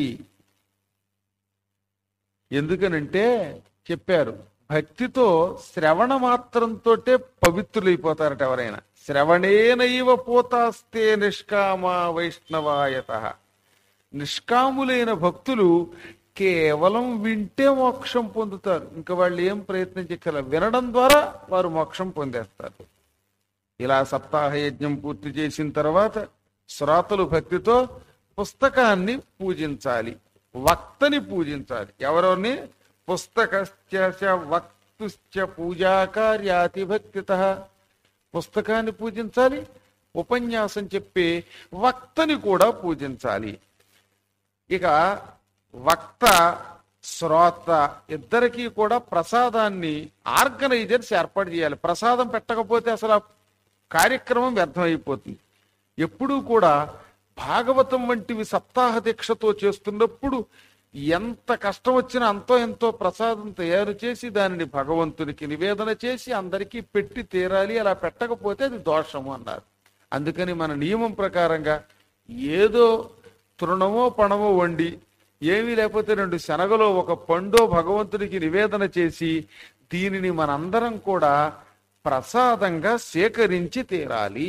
ఎందుకనంటే చెప్పారు భక్తితో శ్రవణ మాత్రంతో పవిత్రులైపోతారట ఎవరైనా శ్రవణేనైవ పోతాస్తే నిష్కామ వైష్ణవాయత నిష్కాములైన భక్తులు కేవలం వింటే మోక్షం పొందుతారు ఇంకా వాళ్ళు ఏం ప్రయత్నించగల వినడం ద్వారా వారు మోక్షం పొందేస్తారు ఇలా సప్తాహ యజ్ఞం పూర్తి చేసిన తర్వాత శ్రోతలు భక్తితో పుస్తకాన్ని పూజించాలి వక్తని పూజించాలి ఎవరెవరిని పుస్తకస్య వక్తుశ్చ పూజాకార్యాతి భక్తిత పుస్తకాన్ని పూజించాలి ఉపన్యాసం చెప్పే వక్తని కూడా పూజించాలి ఇక వక్త శ్రోత ఇద్దరికీ కూడా ప్రసాదాన్ని ఆర్గనైజర్స్ ఏర్పాటు చేయాలి ప్రసాదం పెట్టకపోతే అసలు ఆ కార్యక్రమం వ్యర్థమైపోతుంది ఎప్పుడూ కూడా భాగవతం వంటివి సప్తాహ దీక్షతో చేస్తున్నప్పుడు ఎంత కష్టం వచ్చినా అంతో ఎంతో ప్రసాదం తయారు చేసి దానిని భగవంతునికి నివేదన చేసి అందరికీ పెట్టి తీరాలి అలా పెట్టకపోతే అది దోషము అన్నారు అందుకని మన నియమం ప్రకారంగా ఏదో తృణమో పణమో వండి ఏమీ లేకపోతే రెండు శనగలో ఒక పండో భగవంతుడికి నివేదన చేసి దీనిని మనందరం కూడా ప్రసాదంగా సేకరించి తీరాలి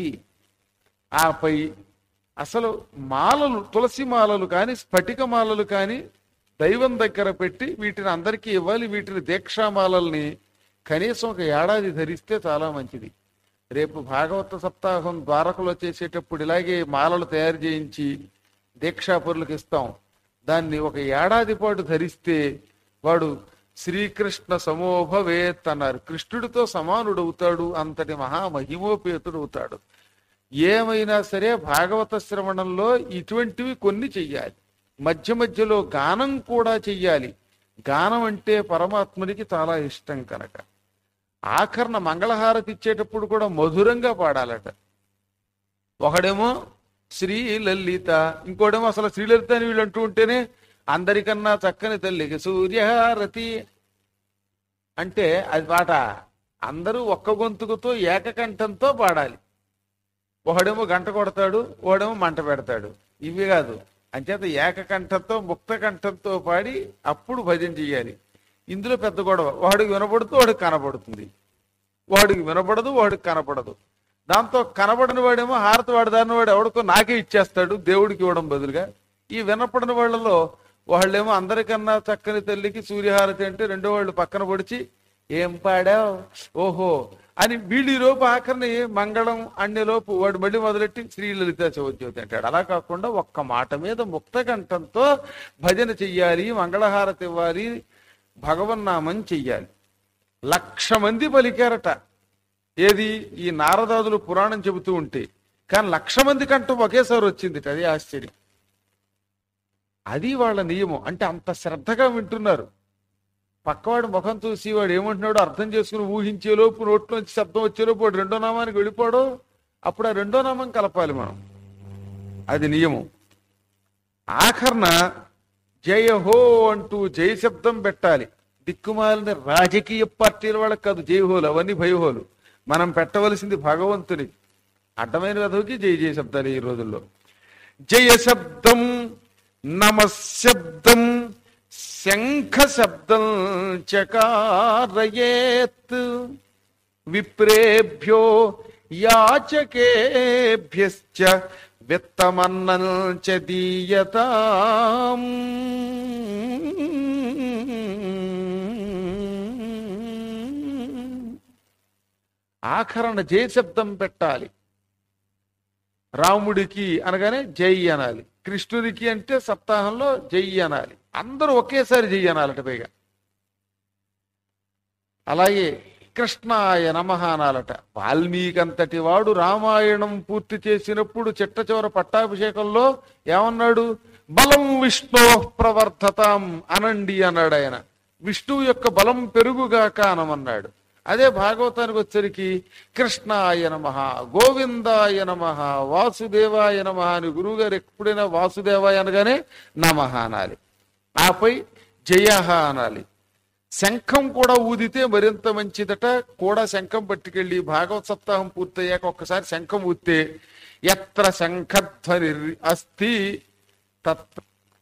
ఆపై అసలు మాలలు తులసి మాలలు కానీ స్ఫటిక మాలలు కానీ దైవం దగ్గర పెట్టి వీటిని అందరికీ ఇవ్వాలి వీటిని దీక్షామాలల్ని కనీసం ఒక ఏడాది ధరిస్తే చాలా మంచిది రేపు భాగవత సప్తాహం ద్వారకలో చేసేటప్పుడు ఇలాగే మాలలు తయారు చేయించి దీక్షాపరులకు ఇస్తాం దాన్ని ఒక ఏడాది పాటు ధరిస్తే వాడు శ్రీకృష్ణ సమోభవేత్ అన్నారు కృష్ణుడితో సమానుడవుతాడు అంతటి మహామహిమోపేతుడు అవుతాడు ఏమైనా సరే భాగవత శ్రవణంలో ఇటువంటివి కొన్ని చెయ్యాలి మధ్య మధ్యలో గానం కూడా చెయ్యాలి గానం అంటే పరమాత్మునికి చాలా ఇష్టం కనుక ఆఖరణ మంగళహారతి ఇచ్చేటప్పుడు కూడా మధురంగా పాడాలట ఒకడేమో శ్రీ లలిత ఇంకోటేమో అసలు శ్రీలలిత అని వీళ్ళు అంటూ ఉంటేనే అందరికన్నా చక్కని తల్లికి సూర్యహారతి అంటే అది పాట అందరూ ఒక్క గొంతుకుతో ఏకకంఠంతో పాడాలి ఒకడేమో గంట కొడతాడు ఒకడేమో మంట పెడతాడు ఇవి కాదు అంచేత ఏకకంఠంతో ముక్త కంఠంతో పాడి అప్పుడు భజన చెయ్యాలి ఇందులో పెద్ద గొడవ వాడికి వినపడుతూ వాడికి కనపడుతుంది వాడికి వినపడదు వాడికి కనపడదు దాంతో కనబడని వాడేమో హారతి వాడు దాని వాడు ఎవడికో నాకే ఇచ్చేస్తాడు దేవుడికి ఇవ్వడం బదులుగా ఈ వినపడని వాళ్ళలో వాళ్ళేమో అందరికన్నా చక్కని తల్లికి సూర్యహారతి అంటే రెండో వాళ్ళు పక్కన పొడిచి ఏం పాడావు ఓహో అని వీళ్ళు లోపు ఆఖరిని మంగళం అన్యలోపు వాడు మళ్ళీ మొదలెట్టి శ్రీలలిత చవితి అంటాడు అలా కాకుండా ఒక్క మాట మీద ముక్త కంఠంతో భజన చెయ్యాలి మంగళహారతి ఇవ్వాలి భగవన్నామం చెయ్యాలి లక్ష మంది పలికారట ఏది ఈ నారదాదులు పురాణం చెబుతూ ఉంటే కానీ లక్ష మంది కంఠం ఒకేసారి వచ్చింది అది ఆశ్చర్యం అది వాళ్ళ నియమం అంటే అంత శ్రద్ధగా వింటున్నారు పక్కవాడి ముఖం చూసి వాడు ఏమంటున్నాడో అర్థం చేసుకుని ఊహించేలోపు నోట్లోంచి శబ్దం వచ్చేలోపు వాడు రెండో నామానికి వెళ్ళిపోవడం అప్పుడు ఆ రెండో నామం కలపాలి మనం అది నియమం ఆఖరణ జయ హో అంటూ జయ శబ్దం పెట్టాలి దిక్కుమాలిన రాజకీయ పార్టీల వాళ్ళకి కాదు జయహోలు అవన్నీ భయహోలు మనం పెట్టవలసింది భగవంతుని అడ్డమైన వెధవుకి జయ జయ శబ్దాలు ఈ రోజుల్లో జయ శబ్దం నమశబ్దం శంఖ శబ్దం చకారయేత్ విప్రేభ్యో యాచకేభ్యశ్చ విత్తమన్నం చ దీయతాం ఆఖరణ జయ శబ్దం పెట్టాలి రాముడికి అనగానే జై అనాలి కృష్ణుడికి అంటే సప్తాహంలో జై అనాలి అందరూ ఒకేసారి జై అనాలట పైగా అలాగే కృష్ణాయ నమః అనాలట వాల్మీకంతటి వాడు రామాయణం పూర్తి చేసినప్పుడు చిట్ట చివర పట్టాభిషేకంలో ఏమన్నాడు బలం విష్ణు ప్రవర్ధతాం అనండి అన్నాడు ఆయన విష్ణువు యొక్క బలం పెరుగుగాక అనమన్నాడు అదే భాగవతానికి వచ్చరికి కృష్ణాయ నమ గోవిందాయ నమ వాసుదేవాయ నమ అని గురువుగారు ఎప్పుడైనా వాసుదేవాయ అనగానే నమ అనాలి ఆపై జయ అనాలి శంఖం కూడా ఊదితే మరింత మంచిదట కూడా శంఖం పట్టుకెళ్ళి భాగవత సప్తాహం పూర్తయ్యాక ఒక్కసారి శంఖం ఊదితే ఎత్ర శంఖధ్వని అస్తి తత్ర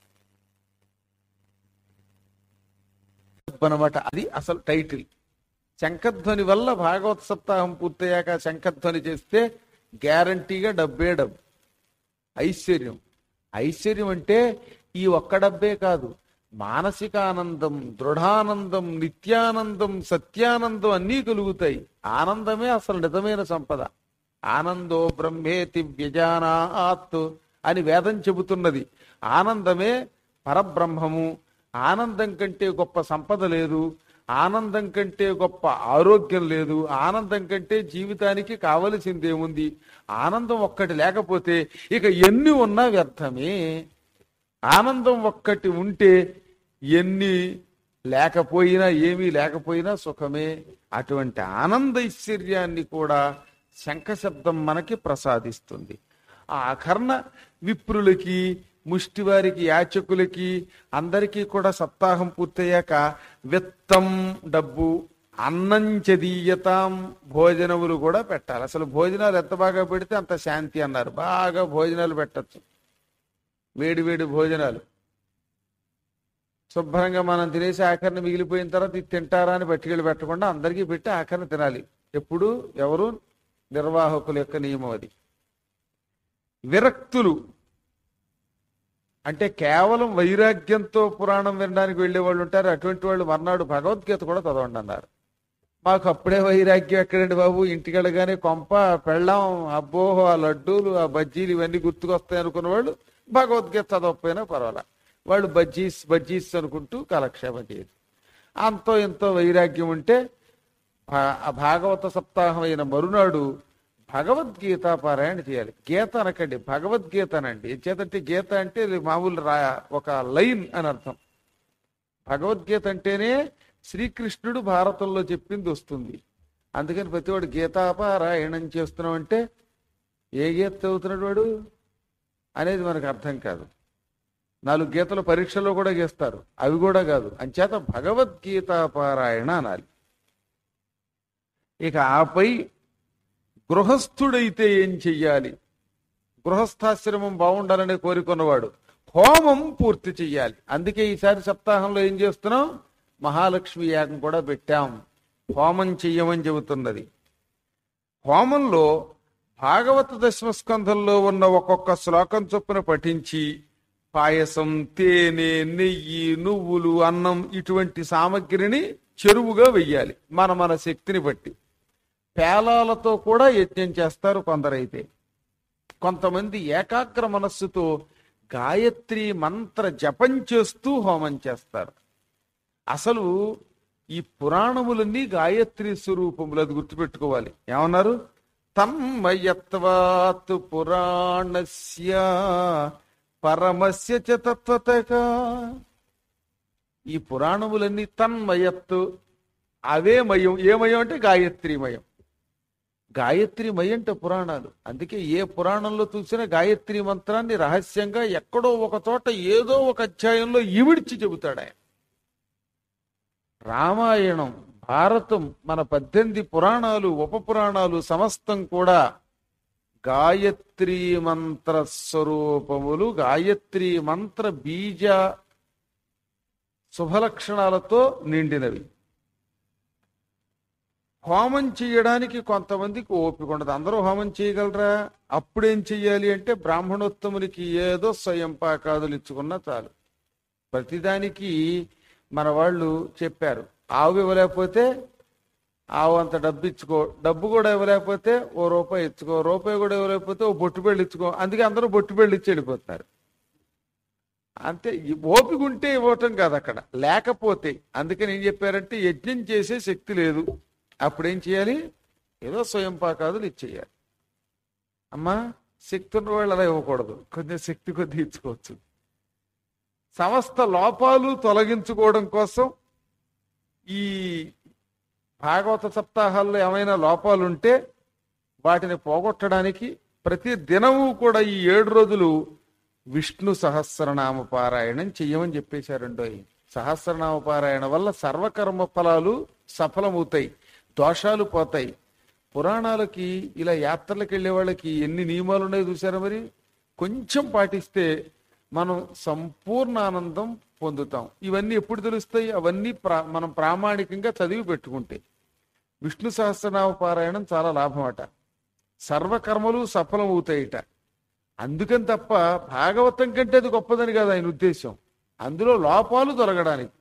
అనమాట అది అసలు టైటిల్ శంఖధ్వని వల్ల భాగవత సప్తాహం పూర్తయ్యాక శంఖధ్వని చేస్తే గ్యారంటీగా డబ్బే డబ్బు ఐశ్వర్యం ఐశ్వర్యం అంటే ఈ ఒక్క డబ్బే కాదు మానసిక ఆనందం దృఢానందం నిత్యానందం సత్యానందం అన్నీ కలుగుతాయి ఆనందమే అసలు నిజమైన సంపద ఆనందో బ్రహ్మేతి వ్యజానాత్ అని వేదం చెబుతున్నది ఆనందమే పరబ్రహ్మము ఆనందం కంటే గొప్ప సంపద లేదు ఆనందం కంటే గొప్ప ఆరోగ్యం లేదు ఆనందం కంటే జీవితానికి కావలసిందేముంది ఆనందం ఒక్కటి లేకపోతే ఇక ఎన్ని ఉన్నా వ్యర్థమే ఆనందం ఒక్కటి ఉంటే ఎన్ని లేకపోయినా ఏమీ లేకపోయినా సుఖమే అటువంటి ఆనంద ఐశ్వర్యాన్ని కూడా శంఖశబ్దం మనకి ప్రసాదిస్తుంది ఆ కర్ణ విప్రులకి ముష్టివారికి యాచకులకి అందరికీ కూడా సప్తాహం పూర్తయ్యాక విత్తం డబ్బు అన్నం చదీయతాం భోజనములు కూడా పెట్టాలి అసలు భోజనాలు ఎంత బాగా పెడితే అంత శాంతి అన్నారు బాగా భోజనాలు పెట్టచ్చు వేడి వేడి భోజనాలు శుభ్రంగా మనం తినేసి ఆఖరిని మిగిలిపోయిన తర్వాత ఇది తింటారా అని పట్టుకెళ్ళి పెట్టకుండా అందరికీ పెట్టి ఆఖరిని తినాలి ఎప్పుడు ఎవరు నిర్వాహకుల యొక్క నియమం అది విరక్తులు అంటే కేవలం వైరాగ్యంతో పురాణం వినడానికి వెళ్ళే వాళ్ళు ఉంటారు అటువంటి వాళ్ళు మర్నాడు భగవద్గీత కూడా చదవండి అన్నారు మాకు అప్పుడే వైరాగ్యం ఎక్కడండి బాబు ఇంటికి వెళ్ళగానే కొంప పెళ్ళాం అబ్బోహో ఆ లడ్డూలు ఆ బజ్జీలు ఇవన్నీ గుర్తుకొస్తాయి అనుకున్న వాళ్ళు భగవద్గీత చదవకపోయినా పర్వాలా వాళ్ళు బజ్జీస్ బజ్జీస్ అనుకుంటూ కాలక్షేపం చేయదు అంతో ఎంతో వైరాగ్యం ఉంటే భా- ఆ భాగవత సప్తాహం అయిన మరునాడు భగవద్గీత పారాయణ చేయాలి గీత అనకండి భగవద్గీత అనండి చేతంటే గీత అంటే ఇది మామూలు రా ఒక లైన్ అని అర్థం భగవద్గీత అంటేనే శ్రీకృష్ణుడు భారతంలో చెప్పింది వస్తుంది అందుకని ప్రతివాడు గీతాపారాయణం చేస్తున్నాం అంటే ఏ గీత చదువుతున్నాడు వాడు అనేది మనకు అర్థం కాదు నాలుగు గీతలు పరీక్షలో కూడా గీస్తారు అవి కూడా కాదు అంచేత భగవద్గీత పారాయణ అనాలి ఇక ఆపై గృహస్థుడైతే ఏం చెయ్యాలి గృహస్థాశ్రమం బాగుండాలని కోరుకున్నవాడు హోమం పూర్తి చెయ్యాలి అందుకే ఈసారి సప్తాహంలో ఏం చేస్తున్నాం మహాలక్ష్మి యాగం కూడా పెట్టాం హోమం చెయ్యమని చెబుతున్నది హోమంలో భాగవత దశమస్కంధంలో ఉన్న ఒక్కొక్క శ్లోకం చొప్పున పఠించి పాయసం తేనె నెయ్యి నువ్వులు అన్నం ఇటువంటి సామగ్రిని చెరువుగా వెయ్యాలి మన మన శక్తిని బట్టి పేలాలతో కూడా యజ్ఞం చేస్తారు కొందరైతే కొంతమంది ఏకాగ్ర మనస్సుతో గాయత్రి మంత్ర జపం చేస్తూ హోమం చేస్తారు అసలు ఈ పురాణములన్నీ గాయత్రి స్వరూపములు అది గుర్తుపెట్టుకోవాలి ఏమన్నారు తన్మయత్వాత్ పురాణస్య పరమస్య చ తత్వతగా ఈ పురాణములన్నీ తన్మయత్తు అవే మయం ఏ మయం అంటే గాయత్రి మయం గాయత్రి మయంట పురాణాలు అందుకే ఏ పురాణంలో చూసినా గాయత్రి మంత్రాన్ని రహస్యంగా ఎక్కడో ఒక చోట ఏదో ఒక అధ్యాయంలో ఈవిడిచి చెబుతాడు ఆయన రామాయణం భారతం మన పద్దెనిమిది పురాణాలు ఉప పురాణాలు సమస్తం కూడా గాయత్రి మంత్ర స్వరూపములు గాయత్రి మంత్ర బీజ శుభలక్షణాలతో నిండినవి హోమం చేయడానికి కొంతమందికి ఓపిక ఉండదు అందరూ హోమం చేయగలరా అప్పుడేం చెయ్యాలి అంటే బ్రాహ్మణోత్తమునికి ఏదో స్వయం పాకాదులు ఇచ్చుకున్నా చాలు ప్రతిదానికి మన వాళ్ళు చెప్పారు ఆవు ఇవ్వలేకపోతే ఆవు అంత డబ్బు ఇచ్చుకో డబ్బు కూడా ఇవ్వలేకపోతే ఓ రూపాయి ఇచ్చుకో రూపాయి కూడా ఇవ్వలేకపోతే ఓ బొట్టు బెళ్ళు ఇచ్చుకో అందుకే అందరూ బొట్టు బెళ్ళు ఇచ్చి వెళ్ళిపోతున్నారు అంతే ఈ ఓపిక ఉంటే ఇవ్వటం కాదు అక్కడ లేకపోతే అందుకని ఏం చెప్పారంటే యజ్ఞం చేసే శక్తి లేదు అప్పుడేం చేయాలి ఏదో స్వయం పాకాదులు ఇచ్చేయాలి అమ్మా శక్తి ఉన్న వాళ్ళు అలా ఇవ్వకూడదు కొంచెం శక్తి కొద్ది ఇచ్చుకోవచ్చు సమస్త లోపాలు తొలగించుకోవడం కోసం ఈ భాగవత సప్తాహాల్లో ఏమైనా లోపాలు ఉంటే వాటిని పోగొట్టడానికి ప్రతి దినము కూడా ఈ ఏడు రోజులు విష్ణు సహస్రనామ పారాయణం చెయ్యమని చెప్పేశారండో సహస్రనామ పారాయణ వల్ల సర్వకర్మ ఫలాలు సఫలమవుతాయి దోషాలు పోతాయి పురాణాలకి ఇలా యాత్రలకు వెళ్ళే వాళ్ళకి ఎన్ని నియమాలు ఉన్నాయో చూసారా మరి కొంచెం పాటిస్తే మనం సంపూర్ణ ఆనందం పొందుతాం ఇవన్నీ ఎప్పుడు తెలుస్తాయి అవన్నీ ప్రా మనం ప్రామాణికంగా చదివి పెట్టుకుంటే విష్ణు సహస్రనామ పారాయణం చాలా లాభం అట సర్వకర్మలు సఫలం అవుతాయిట అందుకని తప్ప భాగవతం కంటే అది గొప్పదని కాదు ఆయన ఉద్దేశం అందులో లోపాలు తొలగడానికి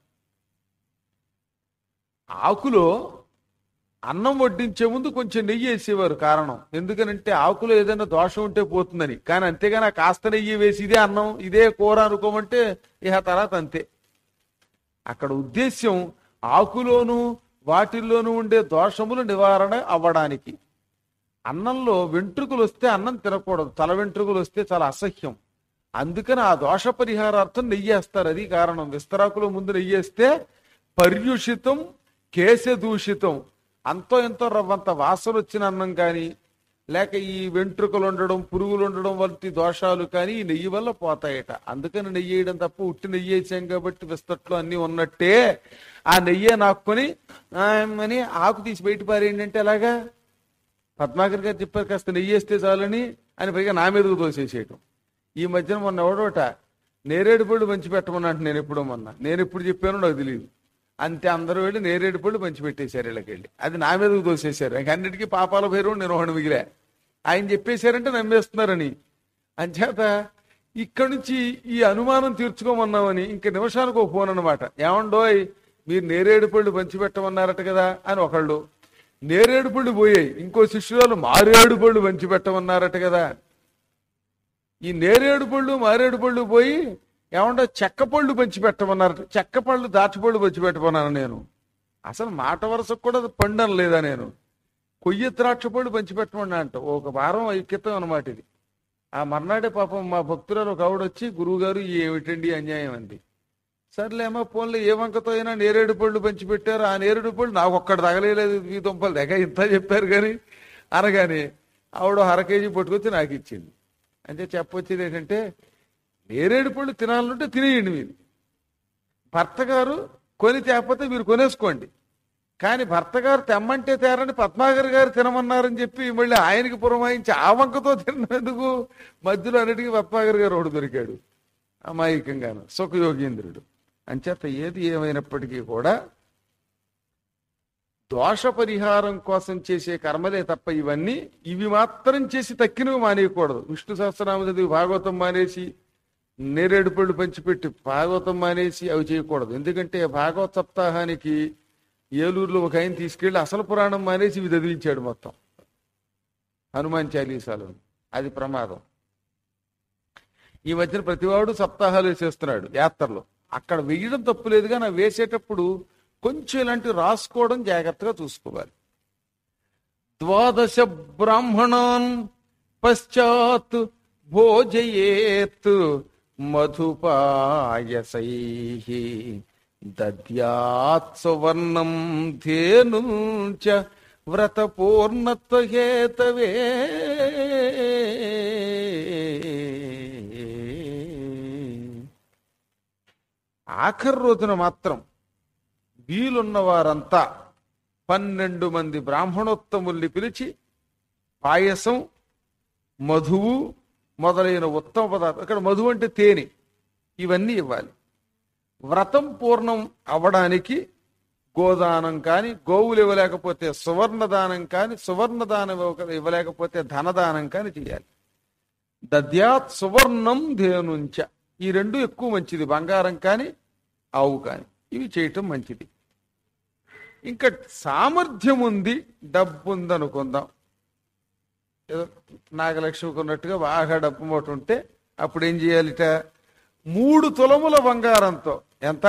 ఆకులో అన్నం వడ్డించే ముందు కొంచెం నెయ్యి వేసేవారు కారణం ఎందుకనంటే ఆకులో ఏదైనా దోషం ఉంటే పోతుందని కానీ అంతేగాని ఆ కాస్త నెయ్యి వేసి ఇదే అన్నం ఇదే కూర అనుకోమంటే ఇహ తర్వాత అంతే అక్కడ ఉద్దేశ్యం ఆకులోను వాటిల్లోనూ ఉండే దోషములు నివారణ అవ్వడానికి అన్నంలో వెంట్రుకలు వస్తే అన్నం తినకూడదు తల వెంట్రుకలు వస్తే చాలా అసహ్యం అందుకని ఆ దోష పరిహారార్థం నెయ్యేస్తారు అది కారణం విస్తరాకులో ముందు నెయ్యేస్తే పర్యుషితం కేశ దూషితం అంతో ఎంతో రవ్వంత వాసన వచ్చిన అన్నం కానీ లేక ఈ వెంట్రుకలు ఉండడం పురుగులు ఉండడం వంటి దోషాలు కానీ ఈ నెయ్యి వల్ల పోతాయట అందుకని నెయ్యి వేయడం తప్ప ఉట్టి నెయ్యి వేసాం కాబట్టి విస్తట్లో అన్ని ఉన్నట్టే ఆ నెయ్యే నాక్కుని "ఆ, అని ఆకు తీసి బయట పారేయండి అంటే ఎలాగా పద్మాకర్ గారు చెప్పారు కాస్త నెయ్యి వేస్తే చాలని అని పైగా నా మీదకు దోసేసేయటం ఈ మధ్యన మొన్న ఎవడోట నేరేడు పళ్ళు పంచి పెట్టమన్నట్టు నేను ఎప్పుడో మొన్న నేను ఎప్పుడు చెప్పానో నాకు తెలియదు అంతే అందరూ వెళ్ళి నేరేడు పళ్ళు పంచి పెట్టేశారు వీళ్ళకి వెళ్ళి అది నా మీదకు దోసేశారు ఇంక అన్నిటికీ పాపాల భైరవం నేను ఒకటి మిగిలే ఆయన చెప్పేశారంటే నమ్మేస్తున్నారని అంచేత ఇక్కడి నుంచి ఈ అనుమానం తీర్చుకోమన్నామని ఇంక నిమిషానికి ఒక ఫోన్ అనమాట ఏమండోయ్ మీరు నేరేడు పళ్ళు పంచి పెట్టమన్నారట కదా అని ఒకళ్ళు నేరేడు పళ్ళు పోయాయి ఇంకో శిష్యురాలు మారేడు పళ్ళు పంచి పెట్టమన్నారట కదా ఈ నేరేడు పళ్ళు మారేడు పళ్ళు పోయి ఏమంటే చెక్క పళ్ళు పంచి పెట్టమన్నారు చెక్క పళ్ళు దాచిపళ్ళు పంచి పెట్టమన్నాను నేను అసలు మాట వరుసకు కూడా పండను లేదా నేను కొయ్య ద్రాక్ష పళ్ళు పంచి పెట్టమన్నా అంట ఒక వారం ఐక్యతం అనమాట ఇది ఆ మర్నాడే పాపం మా భక్తురాలు ఒక ఆవిడ వచ్చి గురువు గారు ఏమిటండి ఈ అన్యాయం అంది సర్లేమో పోన్లే ఏ వంకతో అయినా నేరేడు పళ్ళు పంచి పెట్టారు ఆ నేరేడు పళ్ళు నాకు ఒక్కటి తగలేదు ఈ దుంపలు దగ్గర ఇంత చెప్పారు కానీ అనగానే ఆవిడ అర కేజీ పట్టుకొచ్చి నాకు ఇచ్చింది అంటే చెప్పొచ్చేది ఏంటంటే నేరేడు పళ్ళు తినాలంటే తినేయండి మీరు భర్త గారు కొని తేకపోతే మీరు కొనేసుకోండి కానీ భర్త గారు తెమ్మంటే తేరని పద్మాగర్ గారు తినమన్నారని చెప్పి మళ్ళీ ఆయనకి పురమాయించి ఆ వంకతో తిన్నందుకు మధ్యలో అన్నిటికీ పద్మాగర్ గారు ఒకడు దొరికాడు అమాయకంగాను సుఖయోగీంద్రుడు అంచేత ఏది ఏమైనప్పటికీ కూడా దోష పరిహారం కోసం చేసే కర్మలే తప్ప ఇవన్నీ ఇవి మాత్రం చేసి తక్కినవి మానేయకూడదు విష్ణు సహస్రనామ చదివి భాగవతం మానేసి నేరేడు పళ్ళు పంచిపెట్టి భాగవతం మానేసి అవి చేయకూడదు ఎందుకంటే భాగవత సప్తాహానికి ఏలూరులో ఒక ఆయన తీసుకెళ్లి అసలు పురాణం మానేసి ఇవి చదివించాడు మొత్తం హనుమాన్ చాలీసాలు అది ప్రమాదం ఈ మధ్యన ప్రతివాడు సప్తాహాలు వేసేస్తున్నాడు యాత్రలో అక్కడ వేయడం తప్పులేదుగా నా వేసేటప్పుడు కొంచెం ఇలాంటి రాసుకోవడం జాగ్రత్తగా చూసుకోవాలి ద్వాదశ బ్రాహ్మణాన్ పశ్చాత్ భోజయేత్ మధుపాయసై దద్యాత్ సువర్ణం ధేను చ వ్రత పూర్ణత్వ హేతవే ఆఖరి రోజున మాత్రం వీలున్న వారంతా పన్నెండు మంది బ్రాహ్మణోత్తముల్ని పిలిచి పాయసం మధువు మొదలైన ఉత్తమ పదార్థం ఇక్కడ మధువు అంటే తేనె ఇవన్నీ ఇవ్వాలి వ్రతం పూర్ణం అవ్వడానికి గోదానం కానీ గోవులు ఇవ్వలేకపోతే సువర్ణ దానం కానీ సువర్ణ దానం ఇవ్వక- ఇవ్వలేకపోతే ధనదానం కానీ చేయాలి దద్యాత్ సువర్ణం ధేనుంచ ఈ రెండు ఎక్కువ మంచిది బంగారం కానీ ఆవు కానీ ఇవి చేయటం మంచిది ఇంకా సామర్థ్యం ఉంది డబ్బు ఉంది అనుకుందాం ఏదో నాగలక్ష్మికి ఉన్నట్టుగా బాగా డబ్బు మూట ఉంటే అప్పుడు ఏం చేయాలిట మూడు తులముల బంగారంతో ఎంత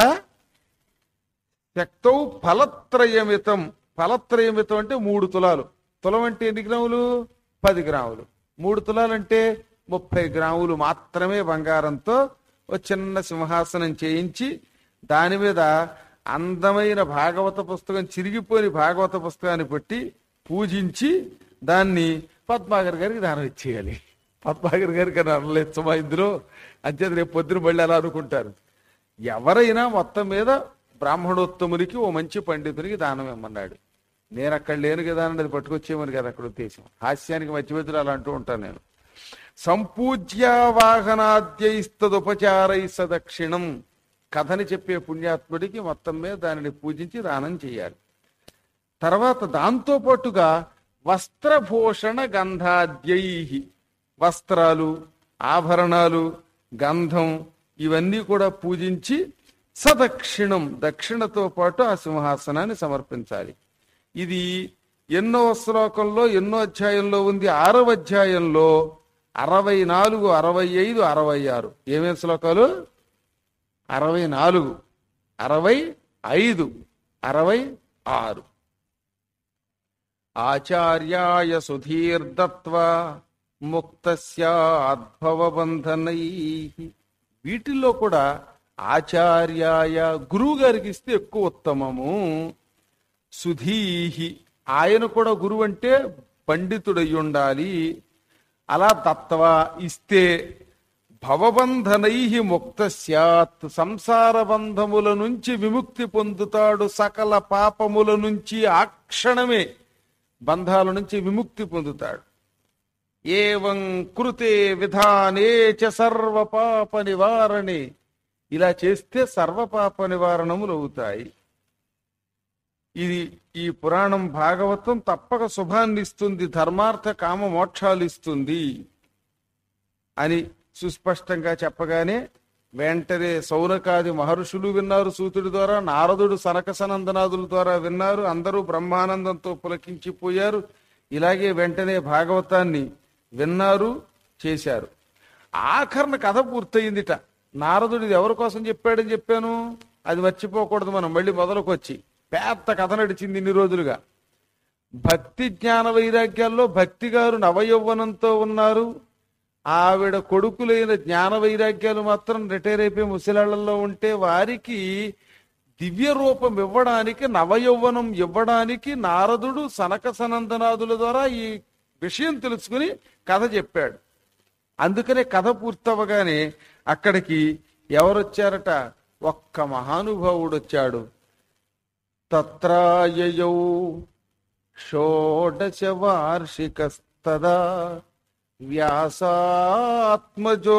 శక్తౌ ఫలత్రయమితం ఫలత్రయమితం అంటే మూడు తులాలు తులం అంటే ఎన్ని గ్రాములు పది గ్రాములు మూడు తులాలు అంటే ముప్పై గ్రాములు మాత్రమే బంగారంతో ఒక చిన్న సింహాసనం చేయించి దాని మీద అందమైన భాగవత పుస్తకం చిరిగిపోయిన భాగవత పుస్తకాన్ని పెట్టి పూజించి దాన్ని పద్మాగర్ గారికి దానం ఇచ్చేయాలి పద్మాగర్ గారికి అని అనలేదు సుమా ఇందులో అంచేది రేపు పొద్దున మళ్ళీ అలా అనుకుంటారు ఎవరైనా మొత్తం మీద బ్రాహ్మణోత్తమునికి ఓ మంచి పండితునికి దానం ఇమ్మన్నాడు నేను అక్కడ లేను కదా అని అది పట్టుకొచ్చేమని కదా అక్కడ ఉద్దేశం హాస్యానికి మధ్య మధ్యలో అలా అంటూ ఉంటాను నేను సంపూజ్యా వాహనాద్యైస్తదుపచారై సదక్షిణం కథని చెప్పే పుణ్యాత్ముడికి మొత్తం మీద దానిని పూజించి దానం చేయాలి తర్వాత దాంతో పాటుగా వస్త్రభూషణ గంధాద్యై వస్త్రాలు ఆభరణాలు గంధం ఇవన్నీ కూడా పూజించి సదక్షిణం దక్షిణతో పాటు ఆ సింహాసనాన్ని సమర్పించాలి ఇది ఎన్నో శ్లోకంలో ఎన్నో అధ్యాయంలో ఉంది ఆరవ అధ్యాయంలో అరవై నాలుగు అరవై ఐదు అరవై ఆరు ఏమేమి శ్లోకాలు అరవై నాలుగు అరవై ఐదు అరవై ఆరు ఆచార్యాయ సుధీర్దత్వ ముక్తస్యాద్భవబంధనై వీటిల్లో కూడా ఆచార్యాయ గురువు గారికి ఇస్తే ఎక్కువ ఉత్తమము సుధీహి ఆయన కూడా గురువు అంటే పండితుడై ఉండాలి అలా దత్వ ఇస్తే భవబంధనై ముక్త స్యాత్ సంసార బంధముల నుంచి విముక్తి పొందుతాడు సకల పాపముల నుంచి ఆ క్షణమే బంధాల నుంచి విముక్తి పొందుతాడు ఏవం కృతే విధానే చ సర్వ పాప నివారణే ఇలా చేస్తే సర్వ పాప నివారణములు అవుతాయి ఇది ఈ పురాణం భాగవతం తప్పక శుభాన్ని ఇస్తుంది ధర్మార్థ కామ మోక్షాలు ఇస్తుంది అని సుస్పష్టంగా చెప్పగానే వెంటనే సౌనకాది మహర్షులు విన్నారు సూతుడి ద్వారా నారదుడు సనక సనందనాదుల ద్వారా విన్నారు అందరూ బ్రహ్మానందంతో పులకించిపోయారు ఇలాగే వెంటనే భాగవతాన్ని విన్నారు చేశారు ఆఖరణ కథ పూర్తయిందిట నారదుడు ఇది ఎవరి కోసం చెప్పాడని చెప్పాను అది మర్చిపోకూడదు మనం మళ్ళీ మొదలుకొచ్చి పెద్ద కథ నడిచింది ఇన్ని రోజులుగా భక్తి జ్ఞాన వైరాగ్యాల్లో భక్తి గారు నవయౌవనంతో ఉన్నారు ఆవిడ కొడుకులైన జ్ఞాన వైరాగ్యాలు మాత్రం రిటైర్ అయిపోయి ముసలాళ్లలో ఉంటే వారికి దివ్య రూపం ఇవ్వడానికి నవయౌవనం ఇవ్వడానికి నారదుడు సనక సనందనాదుల ద్వారా ఈ విషయం తెలుసుకుని కథ చెప్పాడు అందుకనే కథ పూర్తవగానే అక్కడికి ఎవరొచ్చారట ఒక్క మహానుభావుడు వచ్చాడు తత్రాయయౌ షోడశ వార్షికస్తదా వ్యాసాత్మజో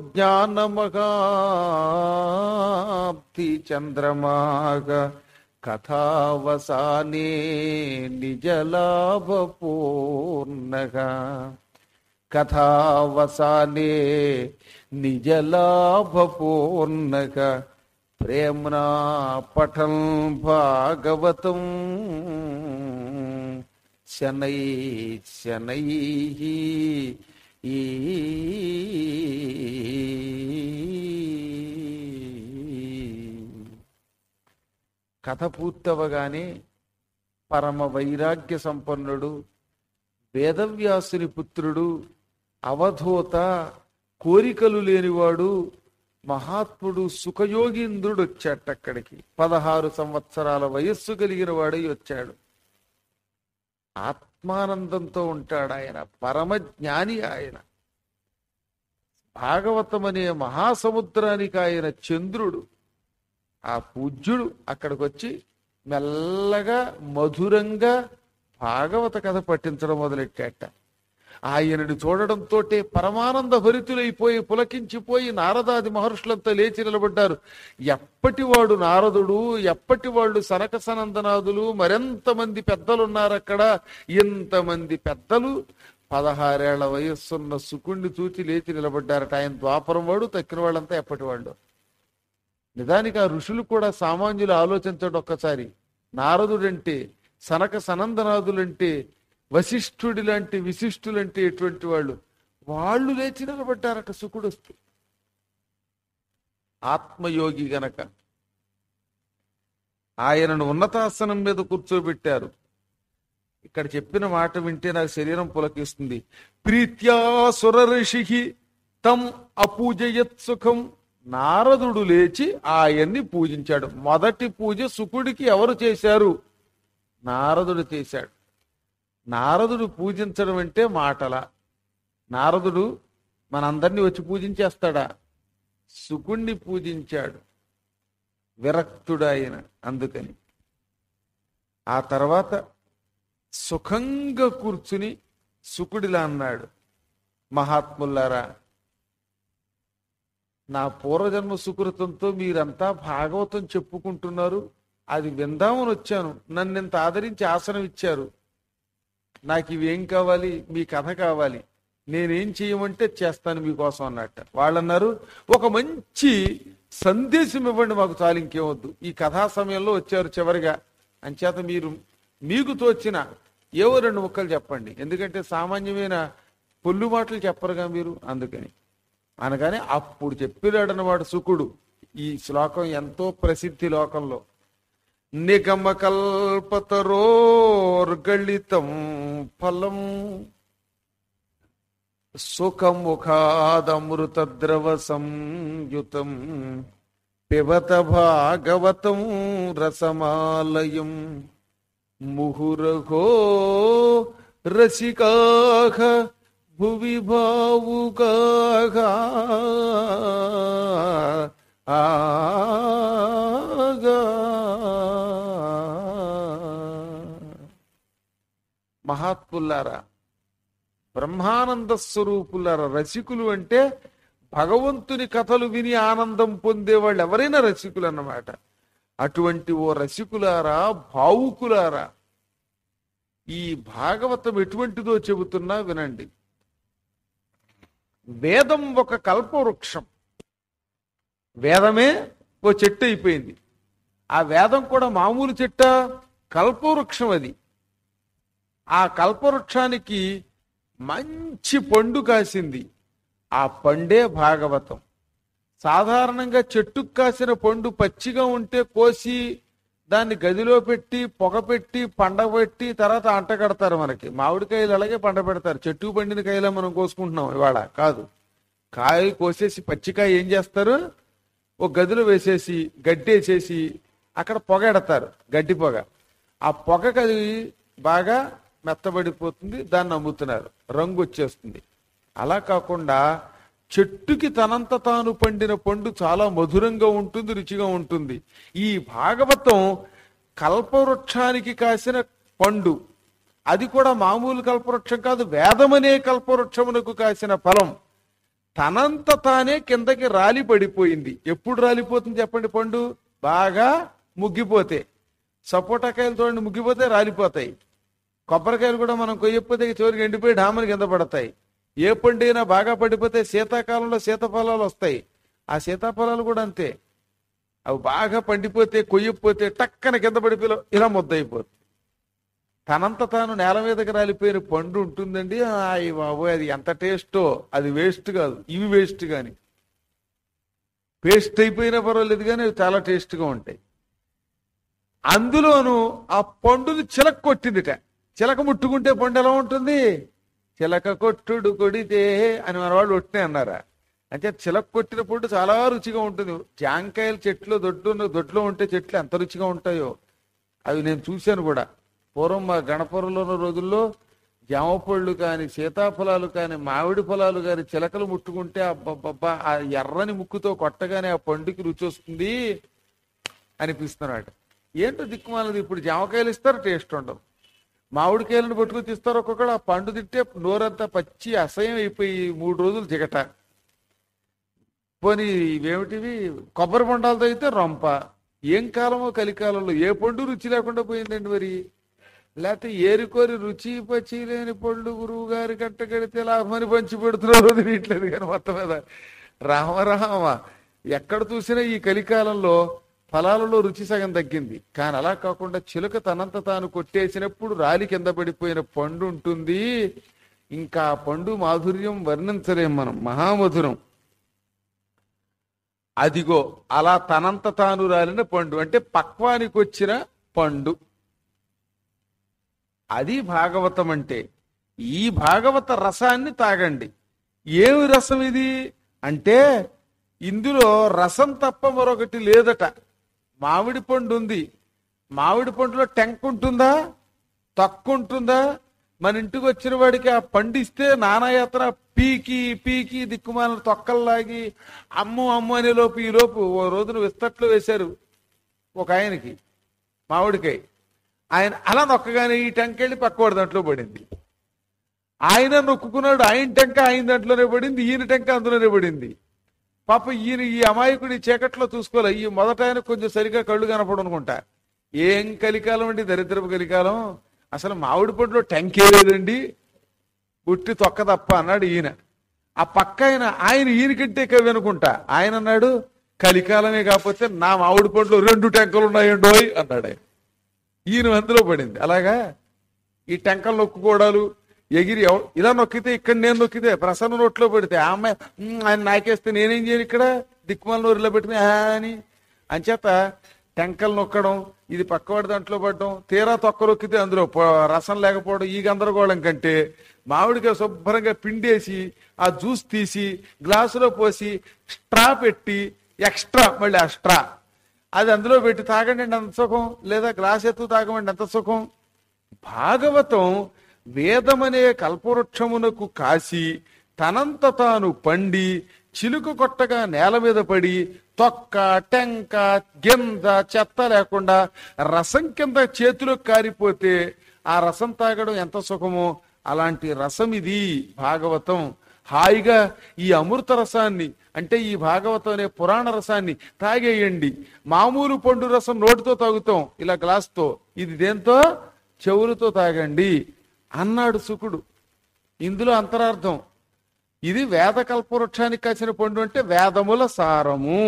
జ్ఞానమగాబ్ది చంద్రమాగ కథావసానే నిజలాభపూర్ణగా కథావసానే నిజలాభపూర్ణగా ప్రేమ్నా పఠం భాగవతం శనై శనై ఈ కథ పూర్తవగానే పరమ వైరాగ్య సంపన్నుడు వేదవ్యాసుని పుత్రుడు అవధూత కోరికలు లేనివాడు మహాత్ముడు సుఖయోగీంద్రుడు వచ్చాట అక్కడికి పదహారు సంవత్సరాల వయస్సు కలిగిన వాడై వచ్చాడు ఆత్మానందంతో ఉంటాడు ఆయన పరమ జ్ఞాని ఆయన భాగవతం అనే మహాసముద్రానికి ఆయన చంద్రుడు ఆ పూజ్యుడు అక్కడికి వచ్చి మెల్లగా మధురంగా భాగవత కథ పట్టించడం మొదలెట్టాట ఆయనని చూడడంతో పరమానంద భరితులైపోయి పులకించిపోయి నారదాది మహర్షులంతా లేచి నిలబడ్డారు ఎప్పటివాడు నారదుడు ఎప్పటి వాళ్ళు సనక సనందనాదులు మరెంతమంది పెద్దలు ఉన్నారు అక్కడ ఇంతమంది పెద్దలు పదహారేళ్ల వయస్సున్న సుకుణ్ణి చూచి లేచి నిలబడ్డారట ఆయన ద్వాపరం వాడు తక్కిన వాళ్ళంతా ఎప్పటి వాళ్ళు నిజానికి ఆ ఋషులు కూడా సామాన్యులు ఆలోచించడం ఒక్కసారి నారదుడంటే సనక సనందనాథులంటే వశిష్ఠుడి లాంటి విశిష్టులంటే ఎటువంటి వాళ్ళు వాళ్ళు లేచి నిలబడ్డారట సుకుడొస్తూ ఆత్మయోగి గనక ఆయనను ఉన్నతాసనం మీద కూర్చోబెట్టారు ఇక్కడ చెప్పిన మాట వింటే నాకు శరీరం పులకిస్తుంది ప్రీత్యా సుర ఋషి తం అపూజయత్ సుఖం నారదుడు లేచి ఆయన్ని పూజించాడు మొదటి పూజ సుకుడికి ఎవరు చేశారు నారదుడు చేశాడు నారదుడు పూజించడం అంటే మాటల నారదుడు మనందరినీ వచ్చి పూజించేస్తాడా సుకుణ్ణి పూజించాడు విరక్తుడాయన అందుకని ఆ తర్వాత సుఖంగా కూర్చుని సుకుడిలా అన్నాడు మహాత్ములారా నా పూర్వజన్మ సుకృతంతో మీరంతా భాగవతం చెప్పుకుంటున్నారు అది విందామని వచ్చాను నన్ను ఇంత ఆదరించి ఆసనం ఇచ్చారు నాకు ఇవేం కావాలి మీ కథ కావాలి నేనేం చేయమంటే చేస్తాను మీకోసం అన్నట్ట వాళ్ళన్నారు ఒక మంచి సందేశం ఇవ్వండి మాకు చాలు ఇంకేమొద్దు ఈ కథా సమయంలో వచ్చారు చివరిగా అంచేత మీరు మీకు తోచిన ఏవో రెండు ముక్కలు చెప్పండి ఎందుకంటే సామాన్యమైన పొల్లు మాటలు చెప్పరుగా మీరు అందుకని అనగానే అప్పుడు చెప్పినాడన్నవాడు సుకుడు ఈ శ్లోకం ఎంతో ప్రసిద్ధి లోకంలో నిగమ కల్పతరోర్గళితం ఫలం సుఖముఖాదమృతద్రవ సంయుతం పిబత భాగవతం రసమాలయం ముహురఘో రసికాహ భువి భావుకాహ ఆగా మహాత్ములారా బ్రహ్మానంద స్వరూపులారా రసికులు అంటే భగవంతుని కథలు విని ఆనందం పొందేవాళ్ళు ఎవరైనా రసికులు అన్నమాట అటువంటి ఓ రసికులారా భావుకులారా ఈ భాగవతం ఎటువంటిదో చెబుతున్నా వినండి వేదం ఒక కల్పవృక్షం వేదమే ఓ చెట్టు అయిపోయింది ఆ వేదం కూడా మామూలు చెట్ట కల్పవృక్షం అది ఆ కల్పవృక్షానికి మంచి పండు కాసింది ఆ పండే భాగవతం సాధారణంగా చెట్టుకు కాసిన పండు పచ్చిగా ఉంటే కోసి దాన్ని గదిలో పెట్టి పొగ పెట్టి పండగ పెట్టి తర్వాత అంట కడతారు మనకి మామిడికాయలు అలాగే పండ పెడతారు చెట్టుకు పండిన కాయలా మనం కోసుకుంటున్నాం ఇవాళ కాదు కాయ కోసేసి పచ్చికాయ ఏం చేస్తారు ఒక గదిలో వేసేసి గడ్డేసేసి అక్కడ పొగ ఎడతారు గడ్డి పొగ ఆ పొగకి అది బాగా మెత్తబడిపోతుంది దాన్ని అమ్ముతున్నారు రంగు వచ్చేస్తుంది అలా కాకుండా చెట్టుకి తనంత తాను పండిన పండు చాలా మధురంగా ఉంటుంది రుచిగా ఉంటుంది ఈ భాగవతం కల్పవృక్షానికి కాసిన పండు అది కూడా మామూలు కల్పవృక్షం కాదు వేదమనే కల్పవృక్షమునకు కాసిన ఫలం తనంత తానే కిందకి రాలి పడిపోయింది ఎప్పుడు రాలిపోతుంది చెప్పండి పండు బాగా ముగ్గిపోతే సపోటా కాయలు చూడండి ముగ్గిపోతే రాలిపోతాయి కొబ్బరికాయలు కూడా మనం కొయ్యకపోతే చివరికి ఎండిపోయి డామని కింద పడతాయి ఏ పండు అయినా బాగా పడిపోతే శీతాకాలంలో సీతాఫలాలు వస్తాయి ఆ సీతాఫలాలు కూడా అంతే అవి బాగా పండిపోతే కొయ్యకపోతే టక్కన కింద పడిపోయి ఇలా ముద్దయిపోతుంది తనంత తాను నేల మీదకి రాలిపోయిన పండు ఉంటుందండి అయ్యి బాబోయ్ అది ఎంత టేస్టో అది వేస్ట్ కాదు ఇవి వేస్ట్ కానీ పేస్ట్ అయిపోయినా పర్వాలేదు కానీ అవి చాలా టేస్ట్గా ఉంటాయి అందులోను ఆ పండుని చిలక కొట్టిందిట చిలక ముట్టుకుంటే పండు ఎలా ఉంటుంది చిలక కొట్టుడు కొడితే అని మన వాళ్ళు ఒట్టినే అన్నారా అంటే చిలక కొట్టిన పండు చాలా రుచిగా ఉంటుంది జాంకాయల చెట్లు దొడ్డు దొడ్లో ఉంటే చెట్లు ఎంత రుచిగా ఉంటాయో అవి నేను చూశాను కూడా పూర్వం మా గణపురంలో ఉన్న రోజుల్లో జామ పళ్ళు కానీ సీతాఫలాలు కానీ మామిడి ఫలాలు కానీ చిలకలు ముట్టుకుంటే అబ్బబ్బబ్బా ఆ ఎర్రని ముక్కుతో కొట్టగానే ఆ పండుకి రుచి వస్తుంది అనిపిస్తున్నాడు ఏంటో దిక్కుమాలది ఇప్పుడు జామకాయలు ఇస్తారు టేస్ట్ ఉండవు మామిడికాయలను పట్టుకుని తీస్తారు ఒక్కొక్కడు ఆ పండు తింటే నోరంతా పచ్చి అసహ్యం అయిపోయి మూడు రోజులు జిగట పోనీ ఇవేమిటివి కొబ్బరి బొండాలతో అయితే రొంప ఏం కాలమో కలికాలంలో ఏ పండు రుచి లేకుండా పోయిందండి మరి లేకపోతే ఏరుకోరి రుచి పచ్చి లేని పళ్ళు గురువు గారి కట్ట కడితే లాభమని పంచి పెడుతున్నారు తినట్లేదు కానీ మొత్తం మీద రామ రామ ఎక్కడ చూసినా ఈ కలికాలంలో ఫలాలలో రుచి సగం తగ్గింది కానీ అలా కాకుండా చిలుక తనంత తాను కొట్టేసినప్పుడు రాలి కింద పడిపోయిన పండు ఉంటుంది ఇంకా ఆ పండు మాధుర్యం వర్ణించలేం మనం మహామధురం అదిగో అలా తనంత తాను రాలిన పండు అంటే పక్వానికి వచ్చిన పండు అది భాగవతం అంటే ఈ భాగవత రసాన్ని తాగండి ఏమి రసం ఇది అంటే ఇందులో రసం తప్ప మరొకటి లేదట మామిడి పండు ఉంది మామిడి పండులో టెంక్ ఉంటుందా తక్కు ఉంటుందా మన ఇంటికి వచ్చిన వాడికి ఆ పండిస్తే నానాయాత్ర పీకి పీకి దిక్కుమాల తొక్కల్లాగి అమ్ము అమ్ము అనే లోపు ఈ లోపు ఓ రోజున విస్తట్లో వేశారు ఒక ఆయనకి మామిడికాయ ఆయన అలా నొక్కగానే ఈ టెంక వెళ్ళి పక్కవాడి దాంట్లో పడింది ఆయన నొక్కుకున్నాడు ఆయన టెంక ఆయన దాంట్లోనే పడింది ఈయన టెంక అందులోనే పడింది పాప ఈయన ఈ అమాయకుడి చీకట్లో చూసుకోలే ఈ మొదట ఆయన కొంచెం సరిగా కళ్ళు కనపడు అనుకుంటా ఏం కలికాలం అండి దరిద్రపు కలికాలం అసలు మామిడి పండులో టెంకే లేదండి ఉట్టి తొక్క తప్ప అన్నాడు ఈయన ఆ పక్క ఆయన ఆయన ఈయనకంటే కవి అనుకుంటా ఆయన అన్నాడు కలికాలమే కాకపోతే నా మామిడి పండులో రెండు టెంకలు ఉన్నాయండోయ్ అన్నాడు ఆయన ఈయన అందులో పడింది అలాగా ఈ టెంకలు నొక్కుకోవడాలు ఎగిరి ఎవ- ఇలా నొక్కితే ఇక్కడ నేను నొక్కితే ప్రసన్న నోట్లో పెడితే ఆ అమ్మాయి "ఉమ్, ఆయన నాకేస్తే నేనేం చేయను ఇక్కడ దిక్కుమాల నోరులో పెట్టుకుని "ఆ" అని అంచేత టెంకలు నొక్కడం ఇది పక్కవాడి దాంట్లో పడడం తీరా తొక్క నొక్కితే అందులో ప- రసం లేకపోవడం ఈ గందరగోళం కంటే మామిడికాయ శుభ్రంగా పిండేసి ఆ జ్యూస్ తీసి గ్లాసులో పోసి స్ట్రా పెట్టి ఎక్స్ట్రా మళ్ళీ ఆ స్ట్రా అది అందులో పెట్టి తాగండి ఎంత సుఖం లేదా గ్లాస్ ఎత్తు తాగమండి ఎంత సుఖం భాగవతం వేదమనే కల్పవృక్షమునకు కాసి తనంత తాను పండి చిలుక కొట్టగా నేల మీద పడి తొక్క టెంక గింజ చెత్త లేకుండా రసం కింద చేతిలో కారిపోతే ఆ రసం తాగడం ఎంత సుఖమో అలాంటి రసం ఇది భాగవతం హాయిగా ఈ అమృత రసాన్ని అంటే ఈ భాగవతం అనే పురాణ రసాన్ని తాగేయండి మామూలు పండు రసం నోటితో తాగుతాం ఇలా గ్లాస్తో ఇది దేంతో చెవులతో తాగండి అన్నాడు సుకుడు ఇందులో అంతరార్థం ఇది వేద కల్పవృక్షానికి కాసిన పండు అంటే వేదముల సారము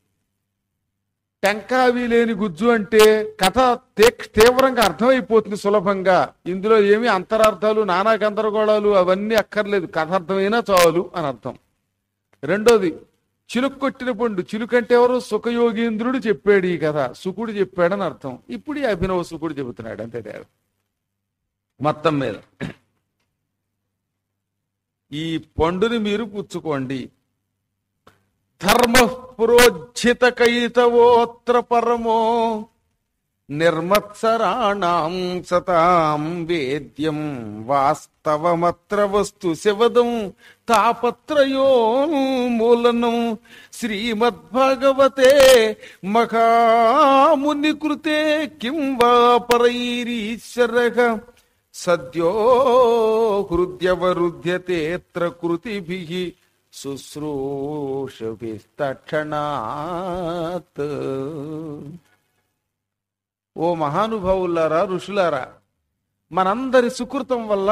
టెంకావి లేని గుజ్జు అంటే కథ తే- తీవ్రంగా అర్థమైపోతుంది సులభంగా ఇందులో ఏమి అంతరార్థాలు నానా గందరగోళాలు అవన్నీ అక్కర్లేదు కథ అర్థమైనా చాలు అని అర్థం రెండోది చిలుక కొట్టిన పండు చిలుకంటే ఎవరు సుఖయోగీంద్రుడు చెప్పాడు ఈ కథ సుకుడు చెప్పాడని అర్థం ఇప్పుడు ఈ అభినవ సుకుడు చెబుతున్నాడు అంతే తేడా మొత్తం మీద ఈ పండుని మీరు పుచ్చుకోండి ధర్మ పురోజ్జిత కైతవోత్ర పరమో నిర్మత్సరాణం సతాం వేద్యం వాస్తవమత్ర వస్తు శివదం తాపత్రయోన్మూలనం శ్రీమద్భగవతే మహాముని కృతే కిం వా పరైరీశ్వరః సద్యో హృద్యవరుధ్యతేత్ర కృతిభిః శుశ్రూషభిస్తక్షణాత్ ఓ మహానుభావులారా ఋషులారా మనందరి సుకృతం వల్ల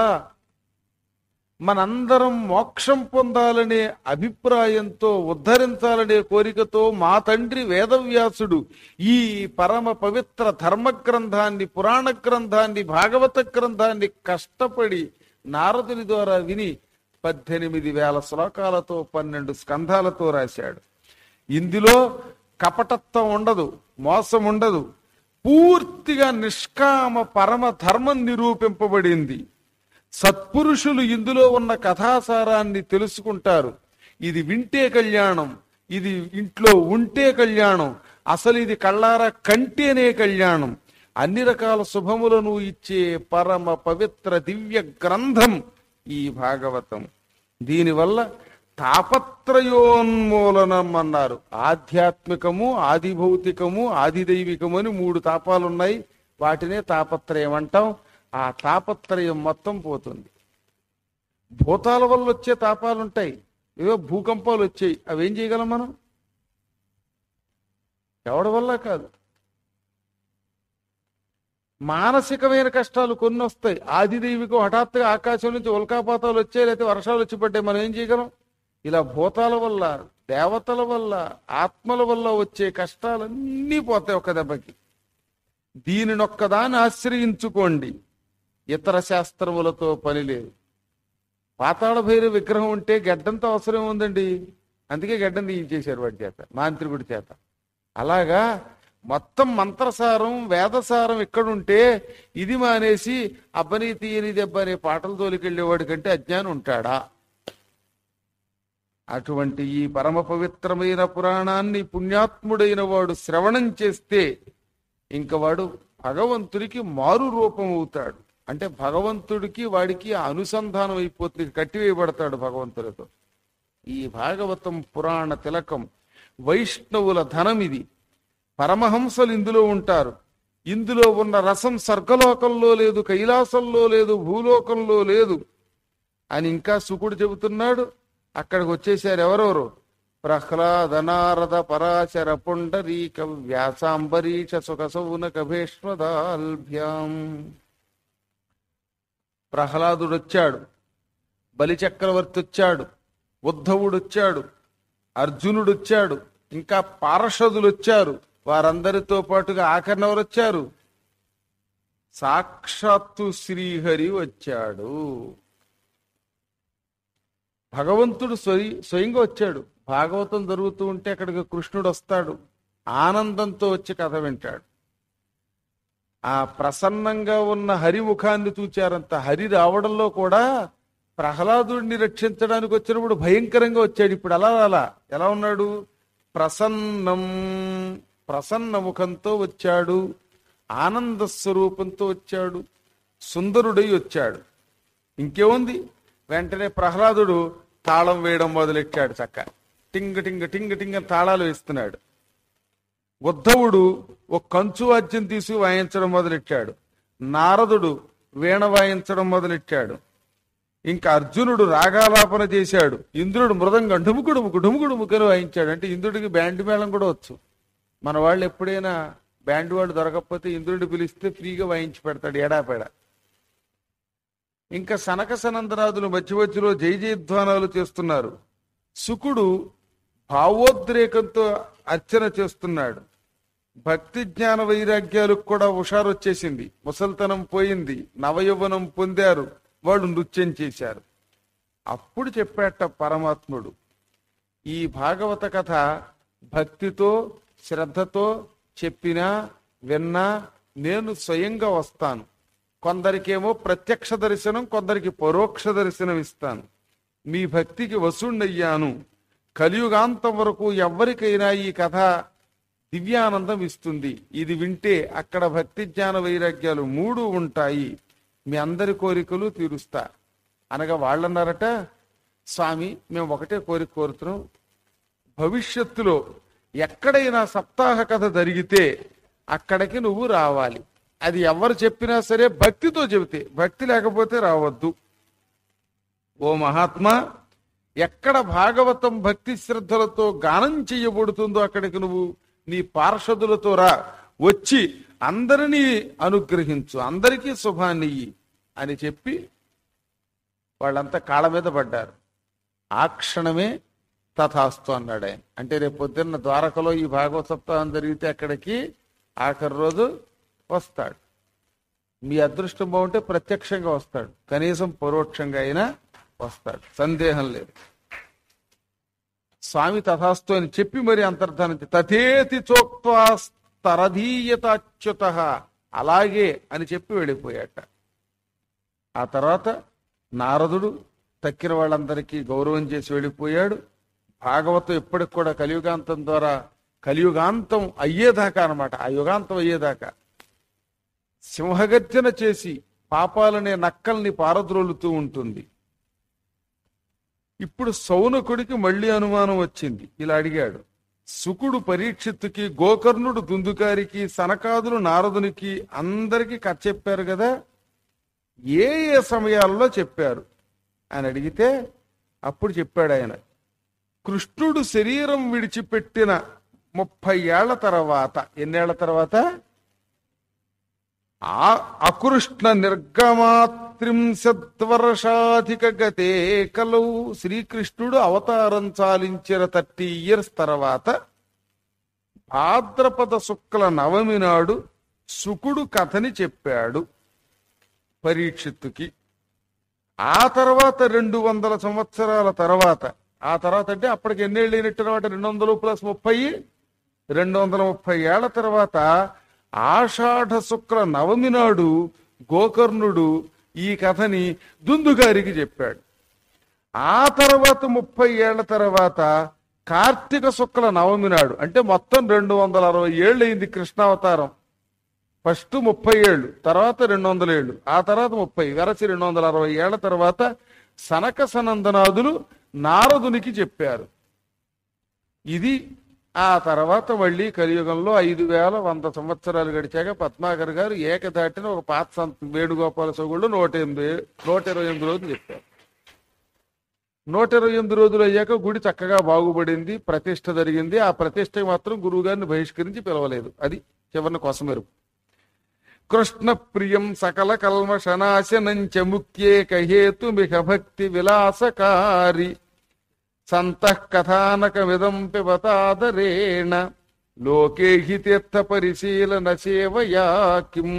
మనందరం మోక్షం పొందాలనే అభిప్రాయంతో ఉద్ధరించాలనే కోరికతో మా తండ్రి వేదవ్యాసుడు ఈ పరమ పవిత్ర ధర్మ గ్రంథాన్ని పురాణ గ్రంథాన్ని భాగవత గ్రంథాన్ని కష్టపడి నారదుని ద్వారా విని పద్దెనిమిది వేల శ్లోకాలతో పన్నెండు స్కంధాలతో రాశాడు ఇందులో కపటత్వం ఉండదు మోసం ఉండదు పూర్తిగా నిష్కామ పరమ ధర్మం నిరూపింపబడింది సత్పురుషులు ఇందులో ఉన్న కథాసారాన్ని తెలుసుకుంటారు ఇది వింటే కళ్యాణం ఇది ఇంట్లో ఉంటే కళ్యాణం అసలు ఇది కళ్ళారా కంటేనే కళ్యాణం అన్ని రకాల శుభములను ఇచ్చే పరమ పవిత్ర దివ్య గ్రంథం ఈ భాగవతం దీనివల్ల తాపత్రయోన్మూలనం అన్నారు ఆధ్యాత్మికము ఆది భౌతికము ఆది దైవికము అని మూడు తాపాలున్నాయి వాటినే తాపత్రయం అంటాం ఆ తాపత్రయం మొత్తం పోతుంది భూతాల వల్ల వచ్చే తాపాలు ఉంటాయి ఏవో భూకంపాలు వచ్చాయి అవి ఏం చేయగలం మనం ఎవడి వల్ల కాదు మానసికమైన కష్టాలు కొన్ని వస్తాయి ఆది దైవికం హఠాత్తుగా ఆకాశం నుంచి ఉల్కాపాతాలు వచ్చాయి లేకపోతే వర్షాలు వచ్చి పడ్డాయి మనం ఏం చేయగలం ఇలా భూతాల వల్ల దేవతల వల్ల ఆత్మల వల్ల వచ్చే కష్టాలన్నీ పోతాయి ఒక దెబ్బకి దీనినొక్కదాన్ని ఆశ్రయించుకోండి ఇతర శాస్త్రములతో పని లేదు పాతాళ భైరవ విగ్రహం ఉంటే గడ్డంతో అవసరం ఉందండి అందుకే గడ్డం తీయించేశారు వాడి చేత మాంత్రికుడి చేత అలాగా మొత్తం మంత్రసారం వేదసారం ఎక్కడుంటే ఇది మానేసి అబ్బని తీయని దెబ్బ అనే పాటలు తోలికెళ్ళేవాడి కంటే అజ్ఞానం ఉంటాడా అటువంటి ఈ పరమ పవిత్రమైన పురాణాన్ని పుణ్యాత్ముడైన వాడు శ్రవణం చేస్తే ఇంక వాడు భగవంతుడికి మారు రూపం అవుతాడు అంటే భగవంతుడికి వాడికి అనుసంధానం అయిపోతుంది కట్టివేయబడతాడు భగవంతుడితో ఈ భాగవతం పురాణ తిలకం వైష్ణవుల ధనం ఇది పరమహంసలు ఇందులో ఉంటారు ఇందులో ఉన్న రసం స్వర్గలోకంలో లేదు కైలాసంలో లేదు భూలోకంలో లేదు అని ఇంకా సుకుడు చెబుతున్నాడు అక్కడికి వచ్చేసారు ఎవరెవరు ప్రహ్లాద నారద పరాశర పుండరీక వ్యాసాంబరీష సుఖసౌనక భీష్మదాల్భ్యాం ప్రహ్లాదుడు వచ్చాడు బలిచక్రవర్తి వచ్చాడు ఉద్ధవుడు వచ్చాడు అర్జునుడు వచ్చాడు ఇంకా పార్షదులు వచ్చారు వారందరితో పాటుగా ఆఖరినవరు వచ్చారు సాక్షాత్తు శ్రీహరి వచ్చాడు భగవంతుడు స్వయ స్వయంగా వచ్చాడు భాగవతం జరుగుతూ ఉంటే అక్కడికి కృష్ణుడు వస్తాడు ఆనందంతో వచ్చి కథ వింటాడు ఆ ప్రసన్నంగా ఉన్న హరి ముఖాన్ని చూచారంత హరి రావడంలో కూడా ప్రహ్లాదుడిని రక్షించడానికి వచ్చినప్పుడు భయంకరంగా వచ్చాడు ఇప్పుడు అలా అలా ఎలా ఉన్నాడు ప్రసన్నం ప్రసన్న ముఖంతో వచ్చాడు ఆనంద స్వరూపంతో వచ్చాడు సుందరుడై వచ్చాడు ఇంకేముంది వెంటనే ప్రహ్లాదుడు తాళం వేయడం మొదలెట్టాడు చక్క టింగ్ టింగ్ టింగ్ టింగ్ అని తాళాలు వేస్తున్నాడు ఉద్ధవుడు ఒక కంచు వాద్యం తీసి వాయించడం మొదలెట్టాడు నారదుడు వీణ వాయించడం మొదలెట్టాడు ఇంకా అర్జునుడు రాగాలాపన చేశాడు ఇంద్రుడు మృదంగం ఢుముకుడుముకు ఢుముకుడుముకని వాయించాడు అంటే ఇంద్రుడికి బ్యాండ్ మేళం కూడా వచ్చు మన వాళ్ళు ఎప్పుడైనా బ్యాండ్ వాళ్ళు దొరకకపోతే ఇంద్రుడిని పిలిస్తే ఫ్రీగా వాయించి పెడతాడు ఎడాపెడ ఇంకా సనక సనందరాదులు మధ్య మధ్యలో జై జయధ్వానాలు చేస్తున్నారు శుకుడు భావోద్రేకంతో అర్చన చేస్తున్నాడు భక్తి జ్ఞాన వైరాగ్యాలకు కూడా హుషారు వచ్చేసింది ముసల్తనం పోయింది నవయౌవనం పొందారు వాళ్ళు నృత్యం చేశారు అప్పుడు చెప్పాట పరమాత్ముడు ఈ భాగవత కథ భక్తితో శ్రద్ధతో చెప్పినా విన్నా నేను స్వయంగా వస్తాను కొందరికేమో ప్రత్యక్ష దర్శనం కొందరికి పరోక్ష దర్శనం ఇస్తాను మీ భక్తికి వసుండయ్యాను కలియుగాంతం వరకు ఎవరికైనా ఈ కథ దివ్యానందం ఇస్తుంది ఇది వింటే అక్కడ భక్తి జ్ఞాన వైరాగ్యాలు మూడు ఉంటాయి మీ అందరి కోరికలు తీరుస్తా అనగా వాళ్ళన్నారట స్వామి మేము ఒకటే కోరిక కోరుతున్నాం భవిష్యత్తులో ఎక్కడైనా సప్తాహ కథ జరిగితే అక్కడికి నువ్వు రావాలి అది ఎవరు చెప్పినా సరే భక్తితో చెబితే భక్తి లేకపోతే రావద్దు ఓ మహాత్మా ఎక్కడ భాగవతం భక్తి శ్రద్ధలతో గానం చెయ్యబడుతుందో అక్కడికి నువ్వు నీ పార్షదులతో రా వచ్చి అందరినీ అనుగ్రహించు అందరికీ శుభాన్ని ఇయ్యి అని చెప్పి వాళ్ళంతా కాళ్ళ మీద పడ్డారు ఆ క్షణమే తథాస్తు అన్నాడు ఆయన అంటే రేపు పొద్దున్న ద్వారకలో ఈ భాగవత సప్తాహం జరిగితే అక్కడికి ఆఖరి రోజు వస్తాడు మీ అదృష్టం బాగుంటే ప్రత్యక్షంగా వస్తాడు కనీసం పరోక్షంగా అయినా వస్తాడు సందేహం లేదు స్వామి తథాస్తు అని చెప్పి మరి అంతర్ధానం చే- తథేతి చోక్వా స్తరధీయతాచ్యుత అలాగే అని చెప్పి వెళ్ళిపోయాట ఆ తర్వాత నారదుడు తక్కిన వాళ్ళందరికీ గౌరవం చేసి వెళ్ళిపోయాడు భాగవతం ఎప్పటికి కూడా కలియుగాంతం ద్వారా కలియుగాంతం అయ్యేదాకా అన్నమాట ఆ యుగాంతం అయ్యేదాకా సింహగర్జన చేసి పాపాలనే నక్కల్ని పారద్రోలుతూ ఉంటుంది ఇప్పుడు సౌనకుడికి మళ్ళీ అనుమానం వచ్చింది ఇలా అడిగాడు సుకుడు పరీక్షిత్తుకి గోకర్ణుడు దుందుకారికి సనకాదులు నారదునికి అందరికీ కథ చెప్పారు కదా ఏ ఏ సమయాల్లో చెప్పారు అని అడిగితే అప్పుడు చెప్పాడు ఆయన కృష్ణుడు శరీరం విడిచిపెట్టిన ముప్పై ఏళ్ల తర్వాత ఎన్నేళ్ల తర్వాత ఆ అకృష్ణ నిర్గమాత్రింశద్వర్షాధిక గతే కలౌ శ్రీకృష్ణుడు అవతారం చాలించిన థర్టీ ఇయర్స్ తర్వాత భాద్రపద శుక్ల నవమి నాడు సుకుడు కథని చెప్పాడు పరీక్షిత్తుకి ఆ తర్వాత రెండు వందల సంవత్సరాల తర్వాత ఆ తర్వాత అంటే అప్పటికి ఎన్నేళ్ళు అయినట్టు అనమాట రెండు వందలు ప్లస్ ముప్పై రెండు వందల ముప్పై ఏళ్ల తర్వాత ఆషాఢ శుక్ల నవమి నాడు గోకర్ణుడు ఈ కథని దుందుగారికి చెప్పాడు ఆ తర్వాత ముప్పై ఏళ్ల తర్వాత కార్తీక శుక్ల నవమి నాడు అంటే మొత్తం రెండు వందల అరవై ఏళ్ళు అయింది కృష్ణావతారం ఫస్ట్ ముప్పై ఏళ్ళు తర్వాత రెండు వందల ఏళ్ళు ఆ తర్వాత ముప్పై వెరసి రెండు వందల అరవై ఏళ్ల తర్వాత సనక సనందనాదులు నారదునికి చెప్పారు ఇది ఆ తర్వాత మళ్ళీ కలియుగంలో ఐదు వేల వంద సంవత్సరాలు గడిచాక పద్మాకర్ గారు ఏకదాటిన ఒక పాత సంత వేణుగోపాల సోగుళ్ళు నూట ఎనిమిది నూట ఇరవై ఎనిమిది రోజులు చెప్పారు నూట ఇరవై ఎనిమిది రోజులు అయ్యాక గుడి చక్కగా బాగుపడింది ప్రతిష్ట జరిగింది ఆ ప్రతిష్ట మాత్రం గురువు గారిని బహిష్కరించి పిలవలేదు అది చివరిని కొసమెరు కృష్ణ ప్రియం సకల కల్మషనాశనంచ ముక్త్యేక హేతుమిహ భక్తి విలాసకారి సంతః కథానకమిదం పిబతాదరేణ లోకే హి తీర్థ పరిశీలన సేవయా కిం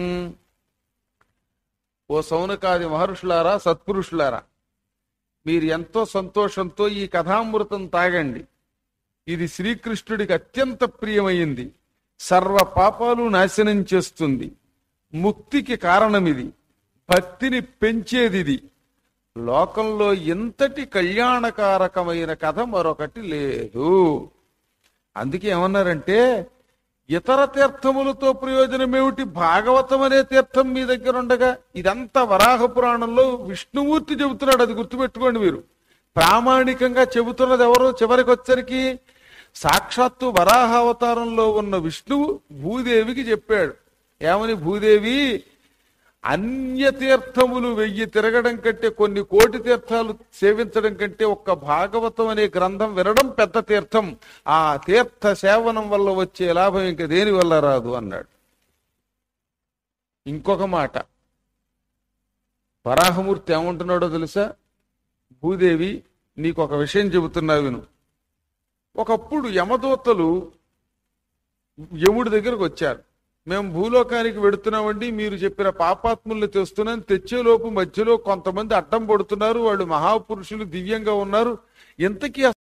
ఓ సౌనకాది మహర్షులారా సత్పురుషులారా మీరు ఎంతో సంతోషంతో ఈ కథామృతం తాగండి ఇది శ్రీకృష్ణుడికి అత్యంత ప్రియమైంది సర్వ పాపాలు నాశనం చేస్తుంది ముక్తికి కారణం ఇది భక్తిని పెంచేది ఇది లోకంలో ఎంతటి కళ్యాణకారకమైన కథ మరొకటి లేదు అందుకే ఏమన్నారంటే ఇతర తీర్థములతో ప్రయోజనం ఏమిటి భాగవతం అనే తీర్థం మీ దగ్గర ఉండగా ఇదంతా వరాహ పురాణంలో విష్ణుమూర్తి చెబుతున్నాడు అది గుర్తుపెట్టుకోండి మీరు ప్రామాణికంగా చెబుతున్నది ఎవరు చివరికి వచ్చరికి సాక్షాత్తు వరాహ అవతారంలో ఉన్న విష్ణువు భూదేవికి చెప్పాడు ఏమని భూదేవి అన్య తీర్థములు వెయ్యి తిరగడం కంటే కొన్ని కోటి తీర్థాలు సేవించడం కంటే ఒక్క భాగవతం అనే గ్రంథం వినడం పెద్ద తీర్థం ఆ తీర్థ సేవనం వల్ల వచ్చే లాభం ఇంక దేని వల్ల రాదు అన్నాడు ఇంకొక మాట వరాహమూర్తి ఏమంటున్నాడో తెలుసా భూదేవి నీకు ఒక విషయం చెబుతున్నా విను ఒకప్పుడు యమదూతలు యముడి దగ్గరకు వచ్చారు మేము భూలోకానికి వెడుతున్నామండి మీరు చెప్పిన పాపాత్ముల్ని తెస్తున్నాం తెచ్చేలోపు మధ్యలో కొంతమంది అడ్డం పడుతున్నారు వాళ్ళు మహాపురుషులు దివ్యంగా ఉన్నారు ఇంతకీ